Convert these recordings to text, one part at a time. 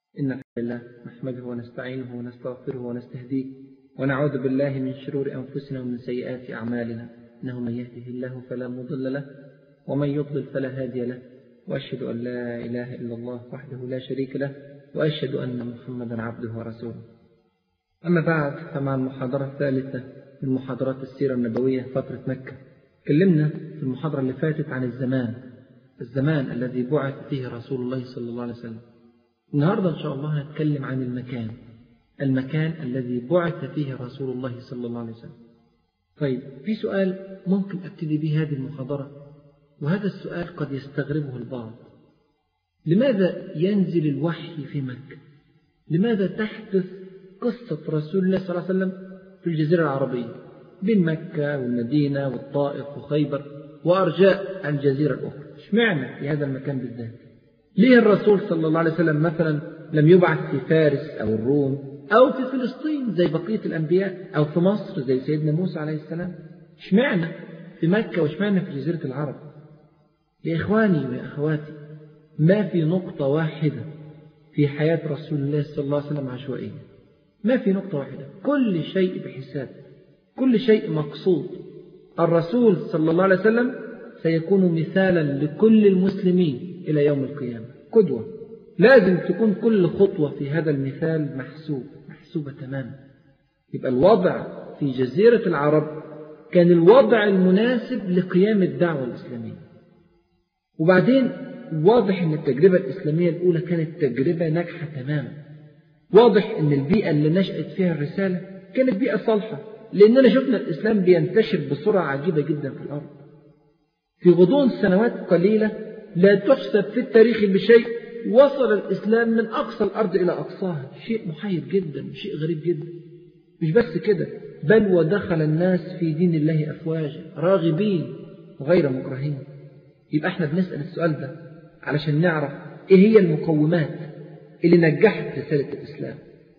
إن الحمد لله نحمده ونستعينه ونستغفره ونستهديه ونعوذ بالله من شرور أنفسنا ومن سيئات أعمالنا إنه من يهده الله فلا مضل له ومن يضلل فلا هادي له وأشهد أن لا إله إلا الله وحده لا شريك له وأشهد أن محمدا عبده ورسوله أما بعد فمع المحاضرة الثالثة من محاضرات السيرة النبوية فترة مكة تكلمنا في المحاضرة اللي فاتت عن الزمان الزمان الذي بعث فيه رسول الله صلى الله عليه وسلم النهاردة إن شاء الله هنتكلم عن المكان المكان الذي بعث فيه رسول الله صلى الله عليه وسلم طيب في سؤال ممكن أبتدي به هذه المحاضرة وهذا السؤال قد يستغربه البعض لماذا ينزل الوحي في مكة لماذا تحدث قصة رسول الله صلى الله عليه وسلم في الجزيرة العربية بين مكة والمدينة والطائف وخيبر وأرجاء الجزيرة الأخرى اشمعنى في هذا المكان بالذات ليه الرسول صلى الله عليه وسلم مثلا لم يبعث في فارس أو الروم أو في فلسطين زي بقية الأنبياء أو في مصر زي سيدنا موسى عليه السلام اشمعنى في مكة واشمعنى في جزيرة العرب يا إخواني ويا أخواتي ما في نقطة واحدة في حياة رسول الله صلى الله عليه وسلم عشوائية ما في نقطة واحدة كل شيء بحساب كل شيء مقصود الرسول صلى الله عليه وسلم سيكون مثالا لكل المسلمين إلى يوم القيامة قدوة لازم تكون كل خطوة في هذا المثال محسوب محسوبة تماما يبقى الوضع في جزيرة العرب كان الوضع المناسب لقيام الدعوة الإسلامية وبعدين واضح أن التجربة الإسلامية الأولى كانت تجربة ناجحة تماما واضح أن البيئة اللي نشأت فيها الرسالة كانت بيئة صالحة لأننا شفنا الإسلام بينتشر بسرعة عجيبة جدا في الأرض في غضون سنوات قليلة لا تحسب في التاريخ بشيء وصل الإسلام من أقصى الأرض إلى أقصاها شيء محير جدا شيء غريب جدا مش بس كده بل ودخل الناس في دين الله أفواجا راغبين غير مكرهين يبقى احنا بنسأل السؤال ده علشان نعرف ايه هي المقومات اللي نجحت رسالة الإسلام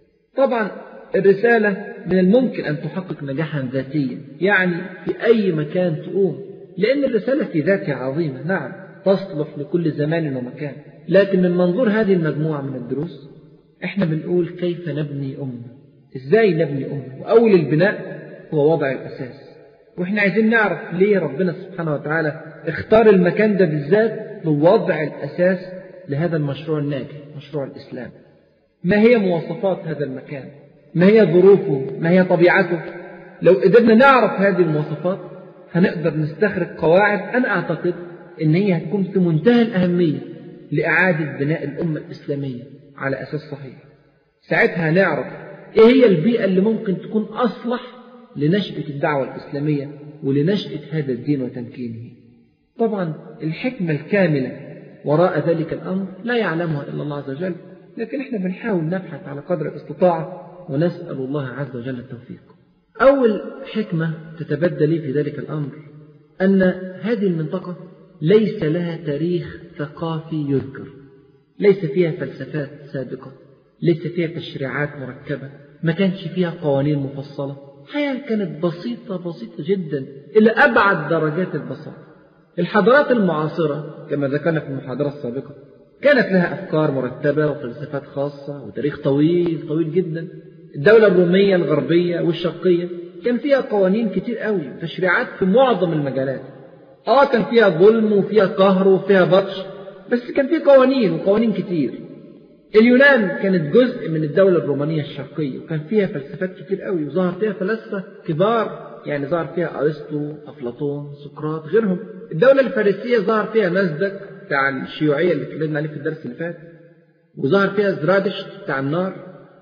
طبعا الرسالة من الممكن أن تحقق نجاحا ذاتيا يعني في أي مكان تقوم لأن الرسالة في ذاتها عظيمة نعم تصلح لكل زمان ومكان لكن من منظور هذه المجموعة من الدروس احنا بنقول كيف نبني أمة ازاي نبني أمة وأول البناء هو وضع الأساس واحنا عايزين نعرف ليه ربنا سبحانه وتعالى اختار المكان ده بالذات لوضع الأساس لهذا المشروع الناجح مشروع الإسلام ما هي مواصفات هذا المكان ما هي ظروفه ما هي طبيعته لو قدرنا نعرف هذه المواصفات هنقدر نستخرج قواعد أنا أعتقد إن هي هتكون في منتهى الأهمية لإعادة بناء الأمة الإسلامية على أساس صحيح ساعتها هنعرف إيه هي البيئة اللي ممكن تكون أصلح لنشأة الدعوة الإسلامية ولنشأة هذا الدين وتمكينه طبعا الحكمة الكاملة وراء ذلك الأمر لا يعلمها إلا الله عز وجل لكن احنا بنحاول نبحث على قدر الاستطاعة ونسأل الله عز وجل التوفيق أول حكمة تتبدى لي في ذلك الأمر أن هذه المنطقة ليس لها تاريخ ثقافي يذكر ليس فيها فلسفات سابقة ليس فيها تشريعات مركبة ما كانش فيها قوانين مفصلة حياة كانت بسيطة بسيطة جدا إلى أبعد درجات البساطة الحضارات المعاصرة كما ذكرنا في المحاضرة السابقة كانت لها أفكار مرتبة وفلسفات خاصة وتاريخ طويل طويل جدا الدولة الرومية الغربية والشرقية كان فيها قوانين كتير قوي وتشريعات في معظم المجالات اه كان فيها ظلم وفيها قهر وفيها بطش بس كان فيه قوانين وقوانين كتير اليونان كانت جزء من الدولة الرومانية الشرقية وكان فيها فلسفات كتير قوي وظهر فيها فلاسفة كبار يعني ظهر فيها أرسطو أفلاطون سقراط غيرهم الدولة الفارسية ظهر فيها مزدك بتاع الشيوعية اللي اتكلمنا عليه في الدرس اللي فات وظهر فيها زرادشت بتاع النار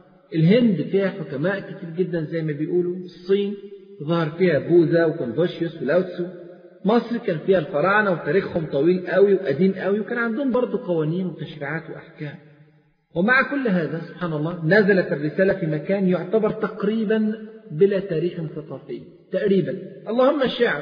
الهند فيها حكماء كتير جدا زي ما بيقولوا الصين ظهر فيها بوذا وكونفوشيوس ولاوتسو مصر كان فيها الفراعنة وتاريخهم طويل قوي وقديم قوي وكان عندهم برضه قوانين وتشريعات وأحكام ومع كل هذا سبحان الله نزلت الرسالة في مكان يعتبر تقريبا بلا تاريخ ثقافي تقريبا اللهم الشعر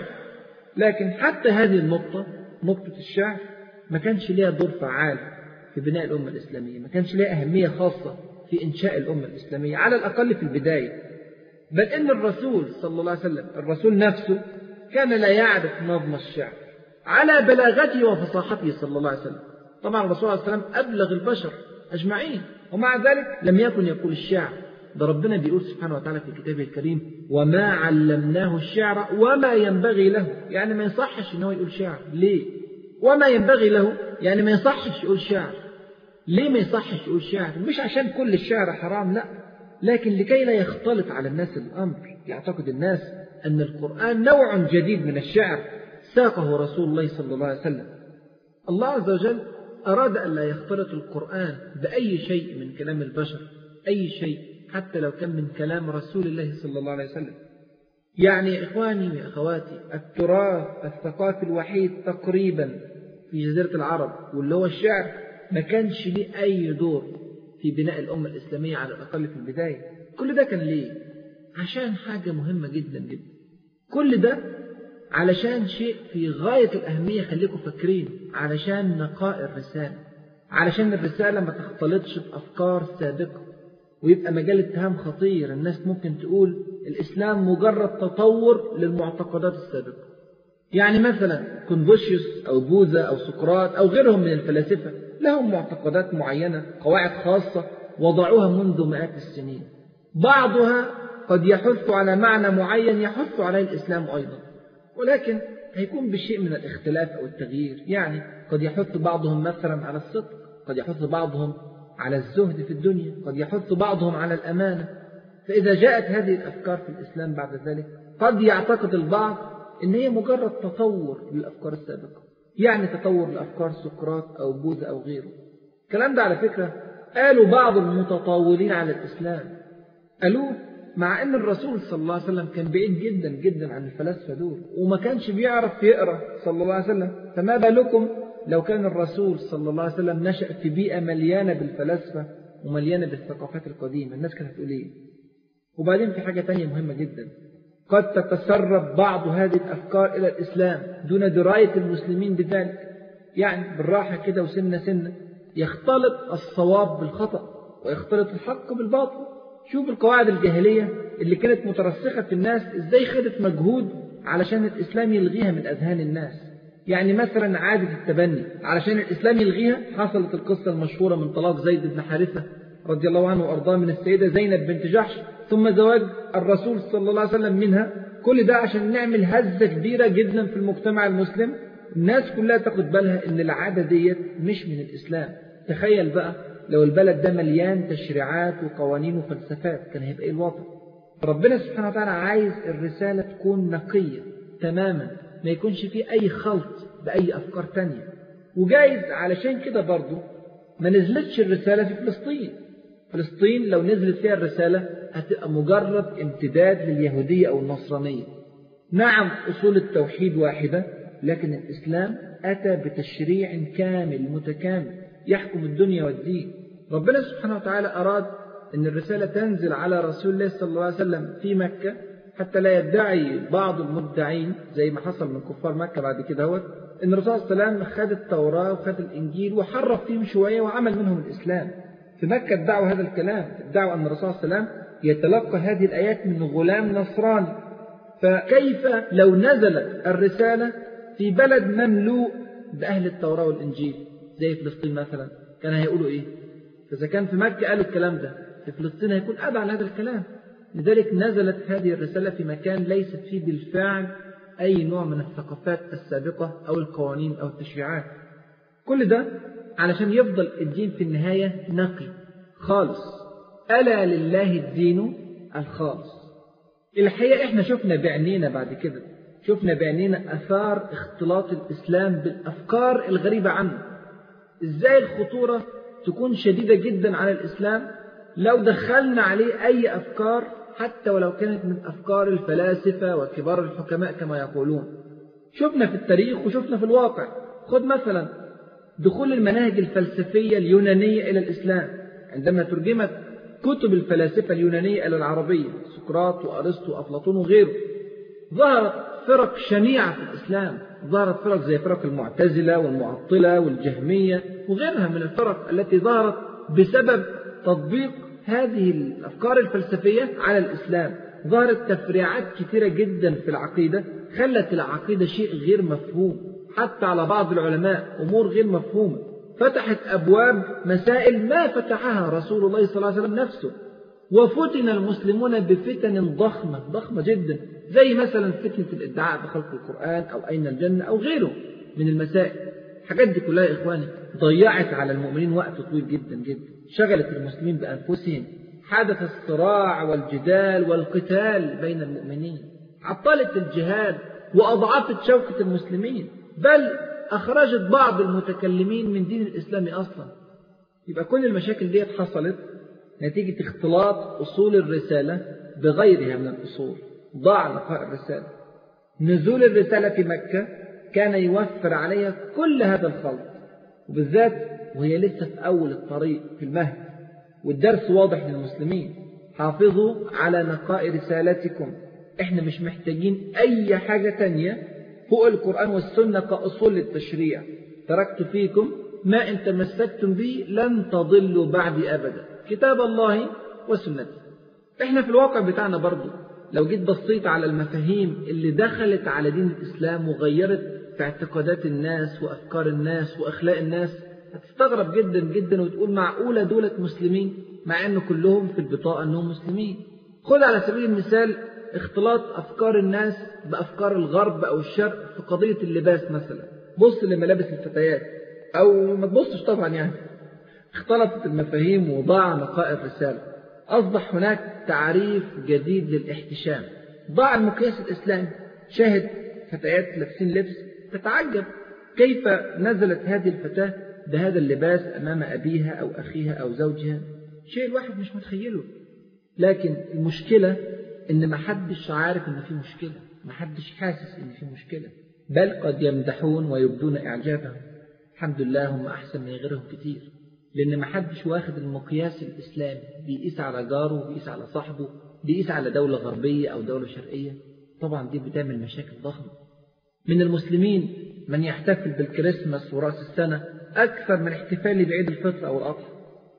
لكن حتى هذه النقطة نقطة الشعر ما كانش ليها دور فعال في بناء الأمة الإسلامية ما كانش ليها أهمية خاصة في إنشاء الأمة الإسلامية على الأقل في البداية بل إن الرسول صلى الله عليه وسلم الرسول نفسه كان لا يعرف نظم الشعر على بلاغته وفصاحته صلى الله عليه وسلم طبعا الرسول صلى الله عليه وسلم أبلغ البشر أجمعين ومع ذلك لم يكن يقول الشعر ده ربنا بيقول سبحانه وتعالى في كتابه الكريم وما علمناه الشعر وما ينبغي له يعني ما يصحش ان هو يقول شعر ليه وما ينبغي له يعني ما يصحش يقول شعر ليه ما يصحش يقول شعر مش عشان كل الشعر حرام لا لكن لكي لا يختلط على الناس الأمر يعتقد الناس أن القرآن نوع جديد من الشعر ساقه رسول الله صلى الله عليه وسلم الله عز وجل أراد أن لا يختلط القرآن بأي شيء من كلام البشر أي شيء حتى لو كان من كلام رسول الله صلى الله عليه وسلم يعني يا إخواني وأخواتي التراث الثقافي الوحيد تقريبا في جزيرة العرب واللي هو الشعر ما كانش ليه أي دور في بناء الأمة الإسلامية على الأقل في البداية كل ده كان ليه؟ عشان حاجة مهمة جدا جدا كل ده علشان شيء في غاية الأهمية خليكم فاكرين علشان نقاء الرسالة علشان الرسالة ما تختلطش بأفكار سابقة ويبقى مجال اتهام خطير الناس ممكن تقول الإسلام مجرد تطور للمعتقدات السابقة يعني مثلا كونفوشيوس أو بوذا أو سقراط أو غيرهم من الفلاسفة لهم معتقدات معينة قواعد خاصة وضعوها منذ مئات السنين بعضها قد يحث على معنى معين يحث عليه الإسلام أيضا ولكن هيكون بشيء من الاختلاف أو التغيير يعني قد يحث بعضهم مثلا على الصدق قد يحث بعضهم على الزهد في الدنيا قد يحث بعضهم على الأمانة فإذا جاءت هذه الأفكار في الإسلام بعد ذلك قد يعتقد البعض إن هي مجرد تطور للأفكار السابقة يعني تطور لأفكار سقراط أو بوذا أو غيره الكلام ده على فكرة قالوا بعض المتطاولين على الإسلام قالوه مع ان الرسول صلى الله عليه وسلم كان بعيد جدا جدا عن الفلاسفه دول وما كانش بيعرف يقرا صلى الله عليه وسلم فما بالكم لو كان الرسول صلى الله عليه وسلم نشأ في بيئة مليانة بالفلاسفة ومليانة بالثقافات القديمة الناس كانت هتقول ايه وبعدين في حاجة تانية مهمة جدا قد تتسرب بعض هذه الأفكار إلى الإسلام دون دراية المسلمين بذلك يعني بالراحة كده وسنة سنة يختلط الصواب بالخطأ ويختلط الحق بالباطل شوف القواعد الجاهلية اللي كانت مترسخة في الناس ازاي خدت مجهود علشان الإسلام يلغيها من أذهان الناس يعني مثلا عادة التبني علشان الإسلام يلغيها حصلت القصة المشهورة من طلاق زيد بن حارثة رضي الله عنه وأرضاه من السيدة زينب بنت جحش ثم زواج الرسول صلى الله عليه وسلم منها كل ده عشان نعمل هزة كبيرة جدا في المجتمع المسلم الناس كلها تاخد بالها ان العادة ديت مش من الإسلام تخيل بقى لو البلد ده مليان تشريعات وقوانين وفلسفات كان هيبقى ايه الوضع ربنا سبحانه وتعالى عايز الرسالة تكون نقية تماما ما يكونش فيه أي خلط بأي أفكار تانية وجايز علشان كده برضه ما نزلتش الرسالة في فلسطين فلسطين لو نزلت فيها الرسالة هتبقى مجرد امتداد لليهودية أو النصرانية نعم أصول التوحيد واحدة لكن الإسلام أتى بتشريع كامل متكامل يحكم الدنيا والدين ربنا سبحانه وتعالى أراد أن الرسالة تنزل على رسول الله صلى الله عليه وسلم في مكة حتى لا يدعي بعض المدعين زي ما حصل من كفار مكة بعد كده هو أن الرسول صلى الله عليه وسلم خد التوراة وخد الإنجيل وحرف فيهم شوية وعمل منهم الإسلام في مكة ادعوا هذا الكلام ادعوا أن الرسول صلى الله عليه وسلم يتلقى هذه الآيات من غلام نصراني فكيف لو نزلت الرسالة في بلد مملوء بأهل التوراة والإنجيل زي فلسطين مثلا كان هيقولوا إيه فإذا كان في مكة قالوا الكلام ده في فلسطين هيكون أبعد عن هذا الكلام لذلك نزلت هذه الرسالة في مكان ليست فيه بالفعل أي نوع من الثقافات السابقة أو القوانين أو التشريعات كل ده علشان يفضل الدين في النهاية نقي خالص ألا لله الدين الخالص الحقيقة احنا شفنا بعينينا بعد كده شفنا بعينينا أثار اختلاط الإسلام بالأفكار الغريبة عنه إزاي الخطورة تكون شديدة جدا على الإسلام لو دخلنا عليه أي أفكار حتى ولو كانت من أفكار الفلاسفة وكبار الحكماء كما يقولون شفنا في التاريخ وشفنا في الواقع خذ مثلا دخول المناهج الفلسفية اليونانية إلى الإسلام عندما ترجمت كتب الفلاسفة اليونانية إلى العربية سقراط وأرسطو وأفلاطون وغيره ظهرت فرق شنيعة في الإسلام ظهرت فرق زي فرق المعتزلة والمعطلة والجهمية وغيرها من الفرق التي ظهرت بسبب تطبيق هذه الأفكار الفلسفية على الإسلام ظهرت تفريعات كثيرة جدا في العقيدة خلت العقيدة شيء غير مفهوم حتى على بعض العلماء أمور غير مفهومة فتحت أبواب مسائل ما فتحها رسول الله صلى الله عليه وسلم نفسه وفتن المسلمون بفتن ضخمة ضخمة جدا زي مثلا فتنة الادعاء بخلق القرآن أو أين الجنة أو غيره من المسائل الحاجات دي كلها يا إخواني ضيعت على المؤمنين وقت طويل جدا جدا شغلت المسلمين بأنفسهم حدث الصراع والجدال والقتال بين المؤمنين عطلت الجهاد وأضعفت شوكة المسلمين بل أخرجت بعض المتكلمين من دين الإسلام أصلا يبقى كل المشاكل دي حصلت نتيجة اختلاط أصول الرسالة بغيرها من الأصول ضاع نقاء الرسالة نزول الرسالة في مكة كان يوفر عليها كل هذا الخلط وبالذات وهي لسه في أول الطريق في المهد والدرس واضح للمسلمين حافظوا على نقاء رسالتكم احنا مش محتاجين أي حاجة تانية فوق القرآن والسنة كأصول للتشريع تركت فيكم ما إن تمسكتم به لن تضلوا بعدي أبدا كتاب الله وسنته احنا في الواقع بتاعنا برضو لو جيت بصيت على المفاهيم اللي دخلت على دين الإسلام وغيرت في اعتقادات الناس وأفكار الناس وأخلاق الناس هتستغرب جدا جدا وتقول معقولة دولة مسلمين مع أن كلهم في البطاقة أنهم مسلمين خذ على سبيل المثال اختلاط أفكار الناس بأفكار الغرب أو الشرق في قضية اللباس مثلا بص لملابس الفتيات أو ما تبصش طبعا يعني اختلطت المفاهيم وضاع نقاء الرسالة أصبح هناك تعريف جديد للاحتشام ضاع المقياس الإسلامي شاهد فتيات لابسين لبس تتعجب كيف نزلت هذه الفتاة بهذا اللباس أمام أبيها أو أخيها أو زوجها شيء الواحد مش متخيله لكن المشكلة إن ما حدش عارف إن في مشكلة ما حدش حاسس إن في مشكلة بل قد يمدحون ويبدون إعجابهم الحمد لله هم أحسن من غيرهم كتير لأن ما حدش واخد المقياس الإسلامي بيقيس على جاره بيقيس على صاحبه بيقيس على دولة غربية أو دولة شرقية طبعا دي بتعمل مشاكل ضخمة من المسلمين من يحتفل بالكريسماس ورأس السنة أكثر من احتفاله بعيد الفطر أو الأضحى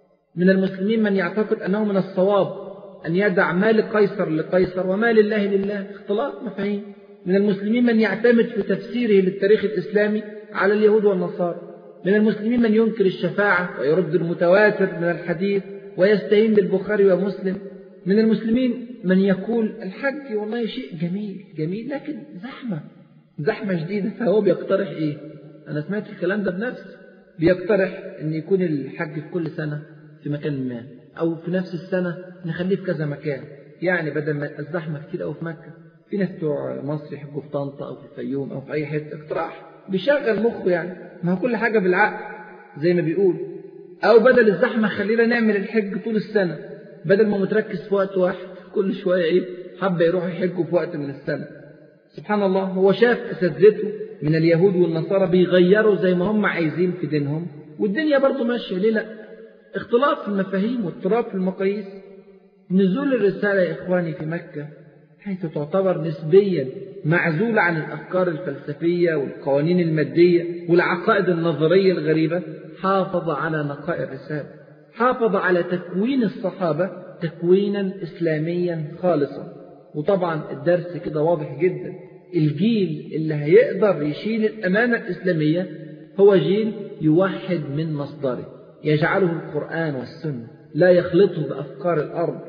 من المسلمين من يعتقد أنه من الصواب أن يدع ما لقيصر لقيصر وما لله لله اختلاط مفاهيم من المسلمين من يعتمد في تفسيره للتاريخ الإسلامي على اليهود والنصارى من المسلمين من ينكر الشفاعة ويرد المتواتر من الحديث ويستهين بالبخاري ومسلم من المسلمين من يقول الحج والله شيء جميل جميل لكن زحمة زحمة شديدة فهو بيقترح إيه أنا سمعت الكلام ده بنفسي بيقترح أن يكون الحج في كل سنة في مكان ما أو في نفس السنة نخليه في كذا مكان يعني بدل ما الزحمة كتير أو في مكة في ناس بتوع مصر يحجوا في طنطا أو في الفيوم أو في أي حتة اقتراح بيشغل مخه يعني ما هو كل حاجة بالعقل زي ما بيقول أو بدل الزحمة خلينا نعمل الحج طول السنة بدل ما متركز في وقت واحد كل شوية إيه حبة يروحوا يحجوا في وقت من السنة سبحان الله هو شاف أساتذته من اليهود والنصارى بيغيروا زي ما هم عايزين في دينهم والدنيا برضه ماشية ليه لا اختلاط في المفاهيم واضطراب في المقاييس نزول الرسالة يا إخواني في مكة حيث تعتبر نسبيا معزولة عن الأفكار الفلسفية والقوانين المادية والعقائد النظرية الغريبة حافظ على نقاء الرسالة حافظ على تكوين الصحابة تكوينا إسلاميا خالصا وطبعا الدرس كده واضح جدا الجيل اللي هيقدر يشيل الأمانة الإسلامية هو جيل يوحد من مصدره يجعله القرآن والسنة لا يخلطه بأفكار الأرض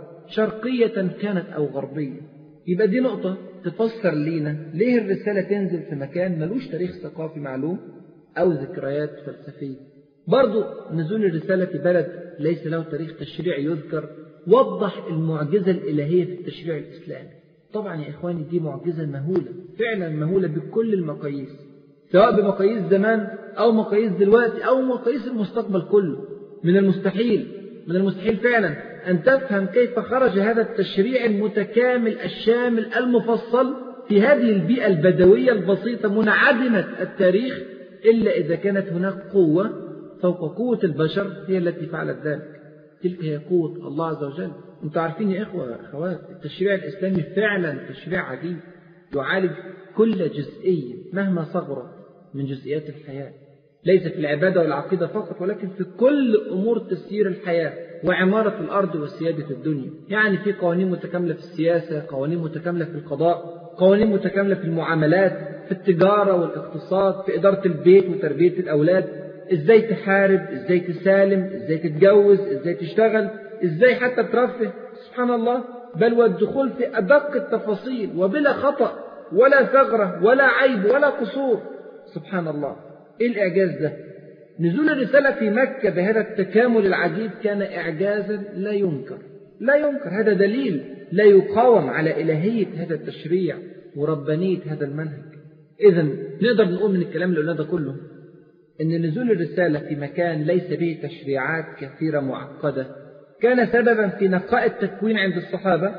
شرقية كانت أو غربية يبقى دي نقطة تفسر لينا ليه الرسالة تنزل في مكان ملوش تاريخ ثقافي معلوم أو ذكريات فلسفية برضو نزول الرسالة في بلد ليس له تاريخ تشريعي يذكر وضح المعجزة الإلهية في التشريع الإسلامي طبعا يا إخواني دي معجزة مهولة فعلا مهولة بكل المقاييس سواء بمقاييس زمان أو مقاييس دلوقتي أو مقاييس المستقبل كله من المستحيل من المستحيل فعلا أن تفهم كيف خرج هذا التشريع المتكامل الشامل المفصل في هذه البيئة البدوية البسيطة منعدمة التاريخ إلا إذا كانت هناك قوة فوق قوة البشر هي التي فعلت ذلك تلك هي قوة الله عز وجل انتوا عارفين يا إخوة أخوات التشريع الإسلامي فعلا تشريع عجيب يعالج كل جزئية مهما صغرت من جزئيات الحياة ليس في العبادة والعقيدة فقط ولكن في كل أمور تسيير الحياة وعمارة الأرض وسيادة الدنيا يعني في قوانين متكاملة في السياسة قوانين متكاملة في القضاء قوانين متكاملة في المعاملات في التجارة والاقتصاد في إدارة البيت وتربية الأولاد ازاي تحارب ازاي تسالم ازاي تتجوز ازاي تشتغل ازاي حتى ترفه سبحان الله بل والدخول في أدق التفاصيل وبلا خطأ ولا ثغرة ولا عيب ولا قصور سبحان الله ايه الإعجاز ده نزول الرسالة في مكة بهذا التكامل العجيب كان إعجازا لا ينكر لا ينكر هذا دليل لا يقاوم على إلهية هذا التشريع وربانية هذا المنهج إذا نقدر نقول من الكلام اللي قلناه ده كله أن نزول الرسالة في مكان ليس به تشريعات كثيرة معقدة كان سببا في نقاء التكوين عند الصحابة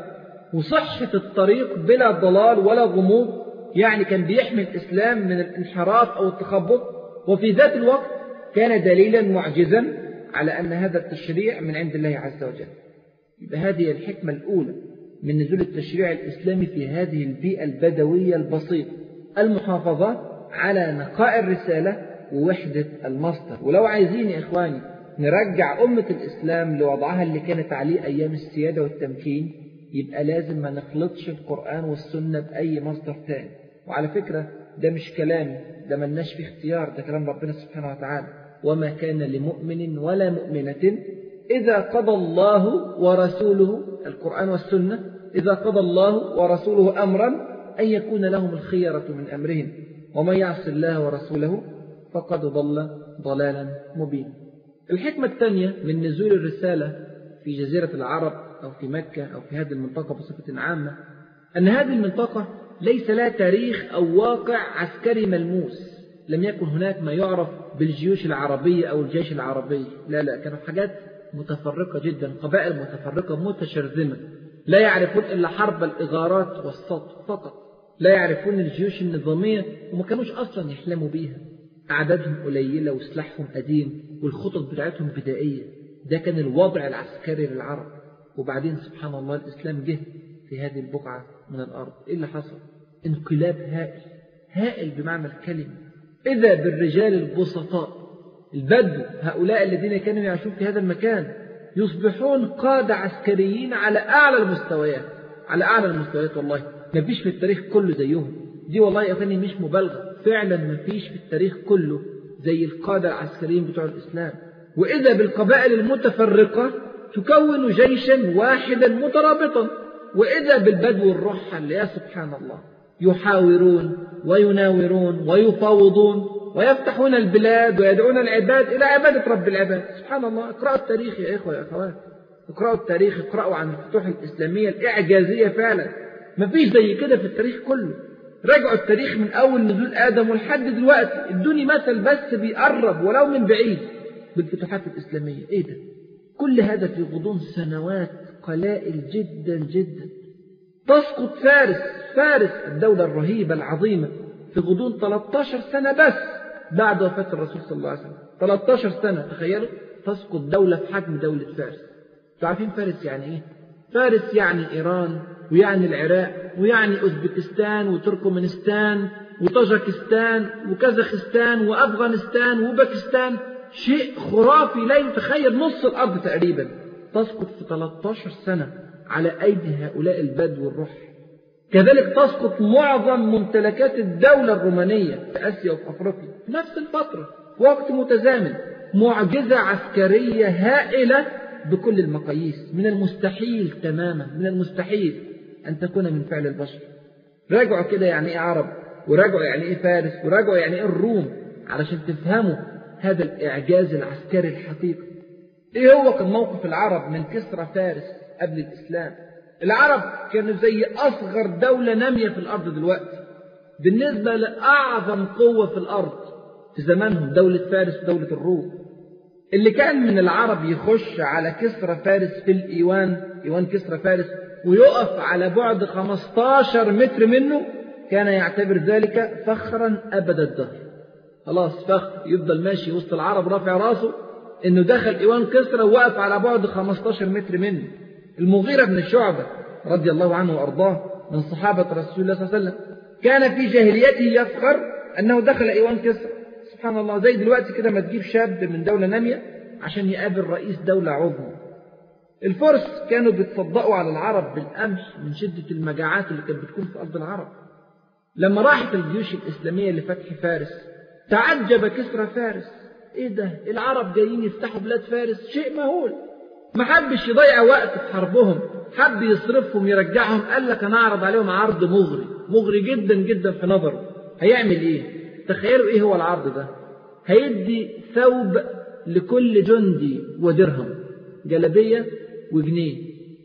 وصحة الطريق بلا ضلال ولا غموض يعني كان بيحمي الإسلام من الانحراف أو التخبط وفي ذات الوقت كان دليلا معجزا على أن هذا التشريع من عند الله عز وجل يبقى هذه الحكمة الأولى من نزول التشريع الإسلامي في هذه البيئة البدوية البسيطة المحافظة على نقاء الرسالة ووحدة المصدر ولو عايزين يا إخواني نرجع أمة الإسلام لوضعها اللي كانت عليه أيام السيادة والتمكين يبقى لازم ما نخلطش القرآن والسنة بأي مصدر تاني وعلى فكرة ده مش كلامي ده ملناش فيه اختيار ده كلام ربنا سبحانه وتعالى وما كان لمؤمن ولا مؤمنة إذا قضى الله ورسوله القرآن والسنة إذا قضى الله ورسوله أمرا أن يكون لهم الخيرة من أمرهم ومن يعص الله ورسوله فقد ضل ضلالا مبينا الحكمة الثانية من نزول الرسالة في جزيرة العرب أو في مكة أو في هذه المنطقة بصفة عامة أن هذه المنطقة ليس لها تاريخ أو واقع عسكري ملموس لم يكن هناك ما يعرف بالجيوش العربية أو الجيش العربي لا لا كانوا حاجات متفرقة جدا قبائل متفرقة متشرذمة لا يعرفون إلا حرب الإغارات والسطو فقط لا يعرفون الجيوش النظامية وما كانوش أصلا يحلموا بيها أعدادهم قليلة وسلاحهم قديم والخطط بتاعتهم بدائية ده كان الوضع العسكري للعرب وبعدين سبحان الله الإسلام جه في هذه البقعة من الأرض إيه اللي حصل انقلاب هائل هائل بمعنى الكلمة إذا بالرجال البسطاء البدو هؤلاء الذين كانوا يعيشون في هذا المكان يصبحون قادة عسكريين على أعلى المستويات على أعلى المستويات والله ما فيش في التاريخ كله زيهم دي والله يا أخواني مش مبالغة فعلا ما فيش في التاريخ كله زي القادة العسكريين بتوع الإسلام وإذا بالقبائل المتفرقة تكون جيشا واحدا مترابطا وإذا بالبدو الرحل يا سبحان الله يحاورون ويناورون ويفاوضون ويفتحون البلاد ويدعون العباد إلى عبادة رب العباد سبحان الله اقرأوا التاريخ يا إخوة يا أخوات اقرأوا التاريخ اقرأوا عن الفتوح الإسلامية الإعجازية فعلا ما فيش زي كده في التاريخ كله راجعوا التاريخ من أول نزول آدم ولحد دلوقتي ادوني مثل بس بيقرب ولو من بعيد بالفتوحات الإسلامية إيه ده كل هذا في غضون سنوات قلائل جدا جدا تسقط فارس فارس الدولة الرهيبة العظيمة في غضون 13 سنة بس بعد وفاة الرسول صلى الله عليه وسلم 13 سنة تخيلوا تسقط دولة في حجم دولة فارس عارفين فارس يعني ايه فارس يعني ايران ويعني العراق ويعني اوزبكستان وتركمانستان وطاجكستان وكازاخستان وافغانستان وباكستان شيء خرافي لا يتخيل نص الارض تقريبا تسقط في 13 سنة على ايدي هؤلاء البدو الرح كذلك تسقط معظم ممتلكات الدولة الرومانية في آسيا وفي أفريقيا في نفس الفترة في وقت متزامن معجزة عسكرية هائلة بكل المقاييس من المستحيل تماما من المستحيل أن تكون من فعل البشر راجعوا كده يعني إيه عرب وراجعوا يعني إيه فارس وراجعوا يعني إيه الروم علشان تفهموا هذا الإعجاز العسكري الحقيقي إيه هو كان موقف العرب من كسرى فارس قبل الإسلام العرب كانوا زي أصغر دولة نامية في الأرض دلوقتي بالنسبة لأعظم قوة في الأرض في زمانهم دولة فارس ودولة الروم اللي كان من العرب يخش على كسرى فارس في الإيوان إيوان كسرى فارس ويقف على بعد 15 متر منه كان يعتبر ذلك فخرا أبد الدهر خلاص فخر يفضل ماشي وسط العرب رافع راسه انه دخل ايوان كسرى ووقف على بعد 15 متر منه المغيرة بن شعبة رضي الله عنه وأرضاه من صحابة رسول الله صلى الله عليه وسلم كان في جاهليته يفخر أنه دخل إيوان كسرى سبحان الله زي دلوقتي كده ما تجيب شاب من دولة نامية عشان يقابل رئيس دولة عظمى الفرس كانوا بيتصدقوا على العرب بالقمح من شدة المجاعات اللي كانت بتكون في أرض العرب لما راحت الجيوش الإسلامية لفتح فارس تعجب كسرى فارس ايه ده العرب جايين يفتحوا بلاد فارس شيء مهول ما حبش يضيع وقت في حربهم حب يصرفهم يرجعهم قال لك انا اعرض عليهم عرض مغري مغري جدا جدا في نظره هيعمل ايه تخيلوا ايه هو العرض ده هيدي ثوب لكل جندي ودرهم جلبية وجنيه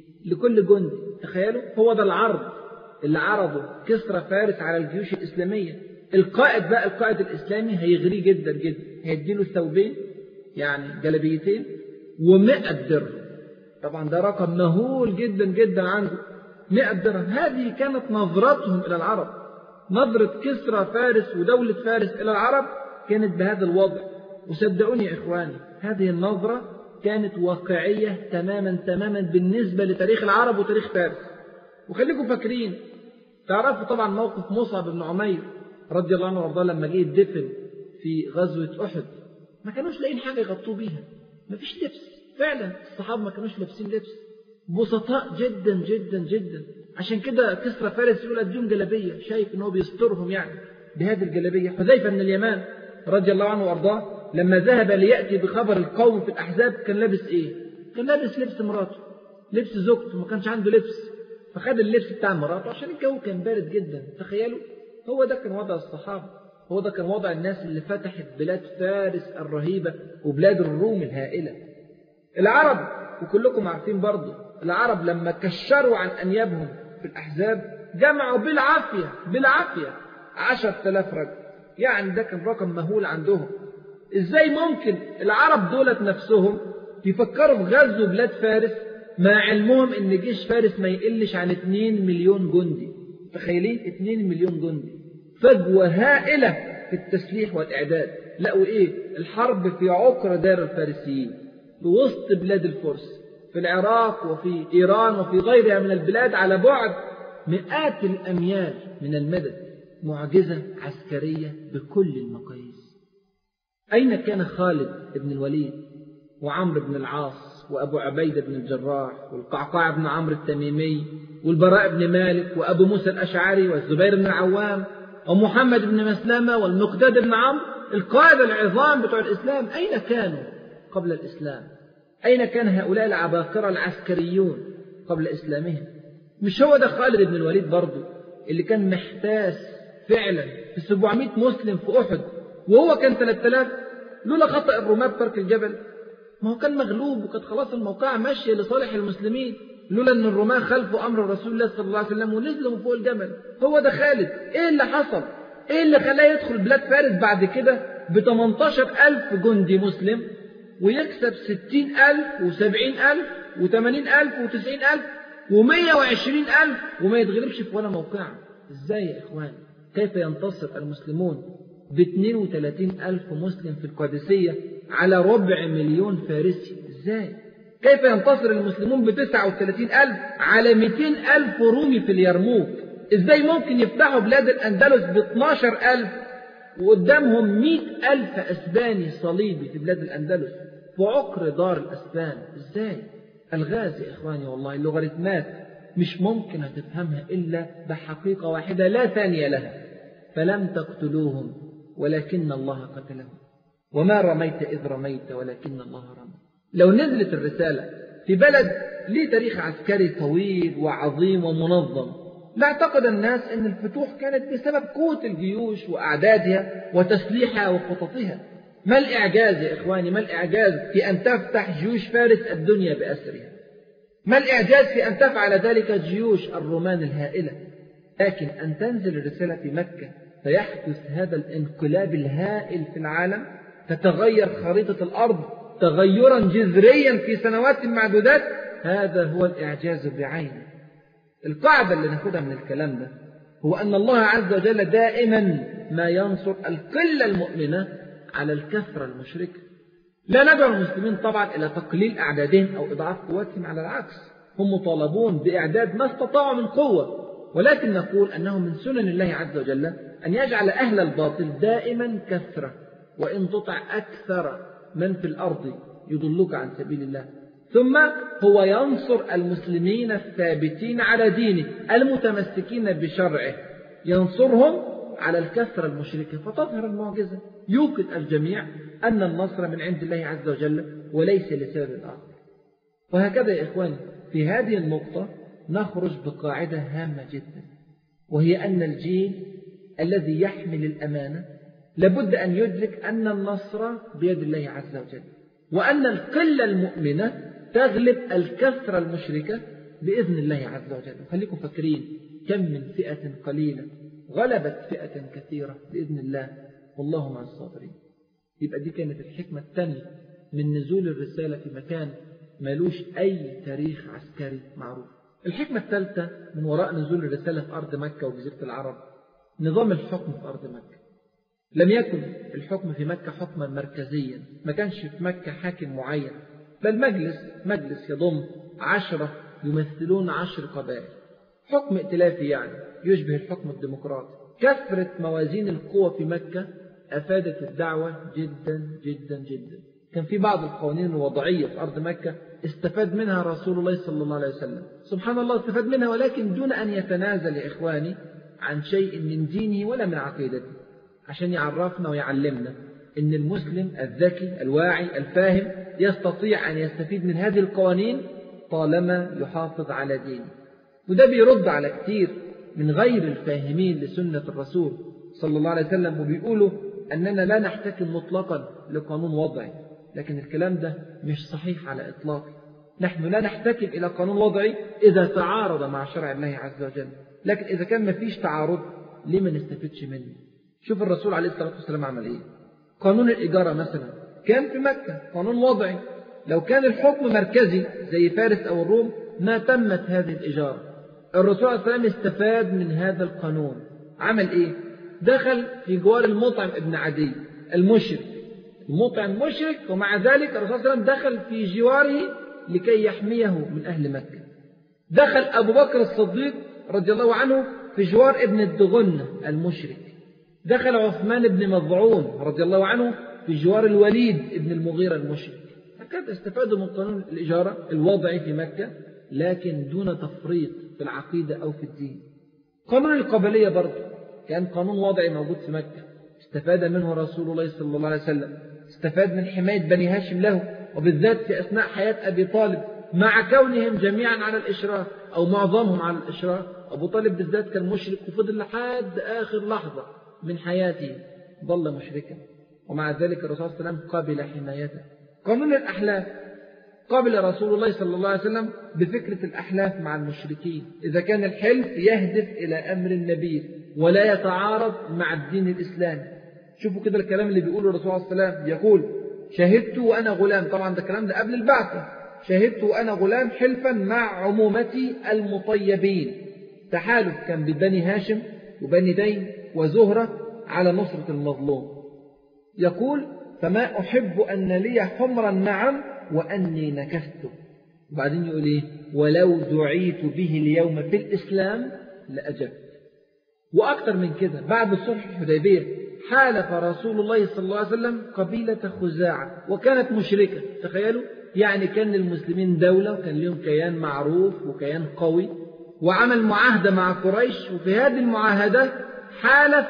لكل جندي تخيلوا هو ده العرض اللي عرضه كسرى فارس على الجيوش الإسلامية القائد بقى القائد الإسلامي هيغريه جدا جدا هيديله ثوبين يعني جلبيتين ومئة درهم طبعا ده رقم مهول جدا جدا عنده مئة درهم هذه كانت نظرتهم إلى العرب نظرة كسرى فارس ودولة فارس إلى العرب كانت بهذا الوضع وصدقوني يا إخواني هذه النظرة كانت واقعية تماما تماما بالنسبة لتاريخ العرب وتاريخ فارس وخليكم فاكرين تعرفوا طبعا موقف مصعب بن عمير رضي الله عنه وارضاه لما جه يدفن في غزوة أحد ما كانوش لاقيين حاجة يغطوه بيها ما فيش لبس فعلا الصحابة ما كانوش لابسين لبس بسطاء جدا جدا جدا عشان كده كسرى فارس يقول اديهم جلبية شايف ان هو بيسترهم يعني بهذه الجلبية حذيفة بن اليمان رضي الله عنه وارضاه لما ذهب ليأتي بخبر القوم في الأحزاب كان لابس إيه؟ كان لابس لبس مراته لبس زوجته ما كانش عنده لبس فخد اللبس بتاع مراته عشان الجو كان بارد جدا تخيلوا هو ده كان وضع الصحابة هو ده كان وضع الناس اللي فتحت بلاد فارس الرهيبة وبلاد الروم الهائلة العرب وكلكم عارفين برضه العرب لما كشروا عن أنيابهم في الأحزاب جمعوا بالعافية بالعافية عشرة آلاف رجل يعني ده كان رقم مهول عندهم ازاي ممكن العرب دولت نفسهم يفكروا في غزو بلاد فارس مع علمهم ان جيش فارس ما يقلش عن 2 مليون جندي تخيلين 2 مليون جندي فجوة هائلة في التسليح والإعداد لقوا إيه الحرب في عقر دار الفارسيين في وسط بلاد الفرس في العراق وفي إيران وفي غيرها من البلاد على بعد مئات الأميال من المدد معجزة عسكرية بكل المقاييس أين كان خالد بن الوليد وعمرو بن العاص وأبو عبيدة بن الجراح والقعقاع بن عمرو التميمي والبراء بن مالك وأبو موسى الأشعري والزبير بن العوام ومحمد بن مسلمة والمقداد بن عمرو القادة العظام بتوع الإسلام أين كانوا قبل الإسلام أين كان هؤلاء العباقرة العسكريون قبل إسلامهم مش هو ده خالد بن الوليد برضه اللي كان محتاس فعلا في 700 مسلم في أحد وهو كان 3000 لولا خطأ الرماة بترك الجبل ما هو كان مغلوب وكانت خلاص الموقعة ماشية لصالح المسلمين لولا ان الرماة خلفوا امر رسول الله صلى الله عليه وسلم ونزلوا من فوق الجبل هو ده خالد ايه اللي حصل ايه اللي خلاه يدخل بلاد فارس بعد كده ب 18000 جندي مسلم ويكسب 60000 و70000 و80000 و90000 و120000 وما يتغلبش في ولا موقعة ازاي يا اخوان كيف ينتصر المسلمون ب 32 ألف مسلم في القادسية على ربع مليون فارسي ازاي كيف ينتصر المسلمون ب 39 ألف على 200 ألف رومي في اليرموك ازاي ممكن يفتحوا بلاد الأندلس ب 12 ألف وقدامهم 100 ألف أسباني صليبي في بلاد الأندلس في عقر دار الأسبان ازاي الغاز يا إخواني والله اللوغاريتمات مش ممكن هتفهمها إلا بحقيقة واحدة لا ثانية لها فلم تقتلوهم ولكن الله قتلهم وما رميت إذ رميت ولكن الله رمى لو نزلت الرسالة في بلد ليه تاريخ عسكري طويل وعظيم ومنظم لاعتقد الناس أن الفتوح كانت بسبب قوة الجيوش وأعدادها وتسليحها وخططها ما الإعجاز يا إخواني ما الإعجاز في أن تفتح جيوش فارس الدنيا بأسرها ما الإعجاز في أن تفعل ذلك جيوش الرومان الهائلة لكن أن تنزل الرسالة في مكة فيحدث هذا الانقلاب الهائل في العالم تتغير خريطة الأرض تغيرا جذريا في سنوات معدودات هذا هو الإعجاز بعينه القاعدة اللي ناخدها من الكلام ده هو أن الله عز وجل دائما ما ينصر القلة المؤمنة على الكثرة المشركة لا ندعو المسلمين طبعا إلى تقليل أعدادهم أو إضعاف قوتهم على العكس هم مطالبون بإعداد ما استطاعوا من قوة ولكن نقول أنه من سنن الله عز وجل أن يجعل أهل الباطل دائما كثرة وإن تطع أكثر من في الأرض يضلوك عن سبيل الله ثم هو ينصر المسلمين الثابتين على دينه المتمسكين بشرعه ينصرهم على الكثرة المشركة فتظهر المعجزة يوقن الجميع أن النصر من عند الله عز وجل وليس لسبب آخر وهكذا يا إخواني في هذه النقطة نخرج بقاعدة هامة جدا وهي أن الجيل الذي يحمل الأمانة لابد أن يدرك أن النصر بيد الله عز وجل وأن القلة المؤمنة تغلب الكثرة المشركة بإذن الله عز وجل خليكم فاكرين كم من فئة قليلة غلبت فئة كثيرة بإذن الله والله مع الصابرين يبقى دي كانت الحكمة الثانية من نزول الرسالة في مكان ملوش أي تاريخ عسكري معروف الحكمة الثالثة من وراء نزول الرسالة في أرض مكة وجزيرة العرب نظام الحكم في أرض مكة لم يكن الحكم في مكة حكما مركزيا ما كانش في مكة حاكم معين بل مجلس مجلس يضم عشرة يمثلون عشر قبائل حكم ائتلافي يعني يشبه الحكم الديمقراطي كثرة موازين القوى في مكة أفادت الدعوة جدا جدا جدا كان في بعض القوانين الوضعية في أرض مكة استفاد منها رسول الله صلى الله عليه وسلم سبحان الله استفاد منها ولكن دون أن يتنازل يا إخواني عن شيء من دينه ولا من عقيدته عشان يعرفنا ويعلمنا أن المسلم الذكي الواعي الفاهم يستطيع أن يستفيد من هذه القوانين طالما يحافظ على دينه وده بيرد على كتير من غير الفاهمين لسنة الرسول صلى الله عليه وسلم وبيقولوا أننا لا نحتكم مطلقا لقانون وضعي لكن الكلام ده مش صحيح على إطلاق نحن لا نحتكم إلى قانون وضعي إذا تعارض مع شرع الله عز وجل لكن إذا كان ما فيش تعارض ليه ما نستفدش منه شوف الرسول عليه الصلاة والسلام عمل إيه قانون الإجارة مثلا كان في مكة قانون وضعي لو كان الحكم مركزي زي فارس أو الروم ما تمت هذه الإجارة الرسول عليه الصلاة والسلام استفاد من هذا القانون عمل إيه دخل في جوار المطعم ابن عدي المشرك المطعم مشرك ومع ذلك الرسول صلى الله عليه وسلم دخل في جواره لكي يحميه من أهل مكة دخل أبو بكر الصديق رضي الله عنه في جوار ابن الدغنة المشرك دخل عثمان بن مضعون رضي الله عنه في جوار الوليد ابن المغيرة المشرك هكذا استفادوا من قانون الإجارة الوضعي في مكة لكن دون تفريط في العقيدة أو في الدين قانون القبلية برضه كان قانون وضعي موجود في مكة استفاد منه رسول الله صلى الله عليه وسلم استفاد من حماية بني هاشم له وبالذات في أثناء حياة أبي طالب مع كونهم جميعا على الإشراك أو معظمهم على الإشراك أبو طالب بالذات كان مشرك وفضل لحد آخر لحظة من حياته ظل مشركا ومع ذلك الرسول صلى الله عليه وسلم قبل حمايته قانون الأحلاف قبل رسول الله صلى الله عليه وسلم بفكرة الأحلاف مع المشركين إذا كان الحلف يهدف إلى أمر النبي ولا يتعارض مع الدين الإسلامي شوفوا كده الكلام اللي بيقوله الرسول عليه الصلاة والسلام يقول شهدت وأنا غلام طبعا ده الكلام ده قبل البعثة شهدت وأنا غلام حلفا مع عمومتي المطيبين تحالف كان ببني هاشم وبني دين وزهرة على نصرة المظلوم يقول فما أحب أن لي حمرا نعم وأني نكست وبعدين يقول إيه ولو دعيت به اليوم في الإسلام لأجبت وأكثر من كده بعد صلح الحديبية حالف رسول الله صلى الله عليه وسلم قبيلة خزاعة وكانت مشركة تخيلوا يعني كان للمسلمين دولة وكان لهم كيان معروف وكيان قوي وعمل معاهدة مع قريش وفي هذه المعاهدة حالف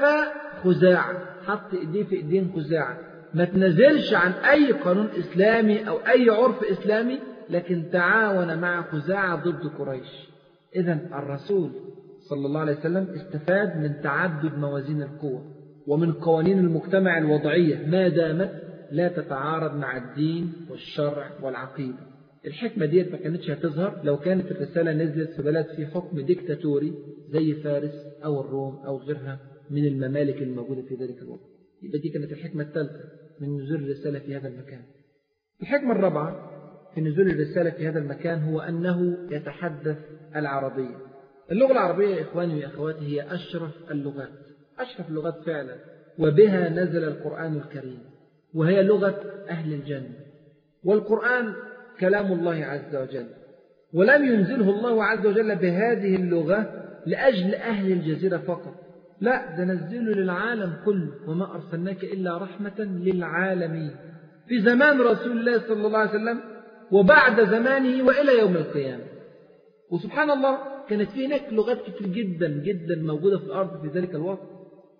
خزاعة حط ايديه في ايدين خزاعة ما تنزلش عن اي قانون اسلامي او اي عرف اسلامي لكن تعاون مع خزاعة ضد قريش اذا الرسول صلى الله عليه وسلم استفاد من تعدد موازين القوى ومن قوانين المجتمع الوضعية ما دامت لا تتعارض مع الدين والشرع والعقيدة الحكمة ديت ما كانتش هتظهر لو كانت الرسالة نزلت في بلد فيه حكم ديكتاتوري زي فارس أو الروم أو غيرها من الممالك الموجودة في ذلك الوقت يبقى دي كانت الحكمة الثالثة من نزول الرسالة في هذا المكان الحكمة الرابعة في نزول الرسالة في هذا المكان هو أنه يتحدث العربية اللغة العربية يا إخواني وأخواتي هي أشرف اللغات أشرف اللغات فعلا وبها نزل القرآن الكريم وهي لغة أهل الجنة والقرآن كلام الله عز وجل ولم ينزله الله عز وجل بهذه اللغة لأجل أهل الجزيرة فقط لا ده نزله للعالم كله وما أرسلناك إلا رحمة للعالمين في زمان رسول الله صلى الله عليه وسلم وبعد زمانه وإلى يوم القيامة وسبحان الله كانت في هناك لغات كتير جدا جدا موجودة في الأرض في ذلك الوقت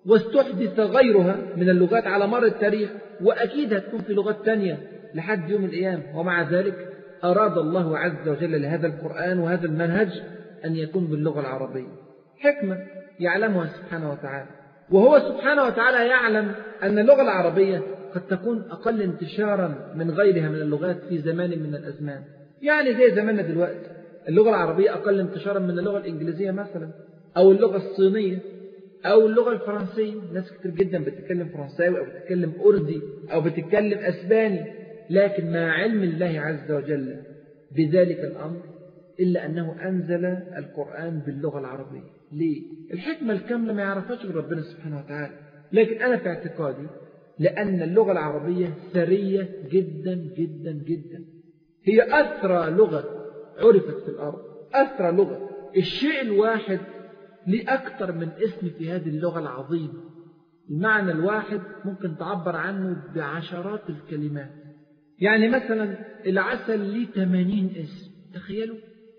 واستحدث غيرها من اللغات على مر التاريخ وأكيد هتكون في لغات تانية لحد يوم القيامة ومع ذلك أراد الله عز وجل لهذا القرآن وهذا المنهج أن يكون باللغة العربية حكمة يعلمها سبحانه وتعالى وهو سبحانه وتعالى يعلم أن اللغة العربية قد تكون أقل انتشارا من غيرها من اللغات في زمان من الأزمان يعني زي زماننا دلوقتي اللغة العربية أقل انتشارا من اللغة الإنجليزية مثلا أو اللغة الصينية أو اللغة الفرنسية ناس كتير جدا بتتكلم فرنساوي أو بتتكلم أردي أو بتتكلم أسباني لكن مع علم الله عز وجل بذلك الأمر إلا أنه أنزل القرآن باللغة العربية ليه؟ الحكمة الكاملة ما يعرفهاش غير ربنا سبحانه وتعالى لكن أنا في اعتقادي لأن اللغة العربية ثرية جدا جدا جدا هي أثرى لغة عرفت في الأرض أثرى لغة الشيء الواحد ليه أكثر من اسم في هذه اللغة العظيمة المعنى الواحد ممكن تعبر عنه بعشرات الكلمات يعني مثلا العسل ليه 80 اسم تخيلوا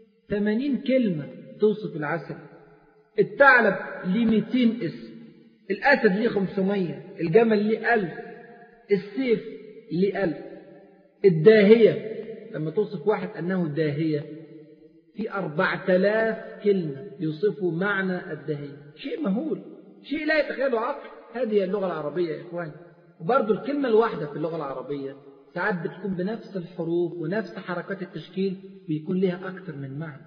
80 كلمة توصف العسل الثعلب ليه 200 اسم الأسد ليه 500 الجمل ليه 1000 السيف ليه 1000 الداهية لما توصف واحد أنه داهية في أربعة آلاف كلمة يوصفوا معنى الداهية شيء مهول شيء لا يتخيله عقل هذه اللغة العربية يا إخواني وبرضه الكلمة الواحدة في اللغة العربية ساعات بتكون بنفس الحروف ونفس حركات التشكيل بيكون لها أكثر من معنى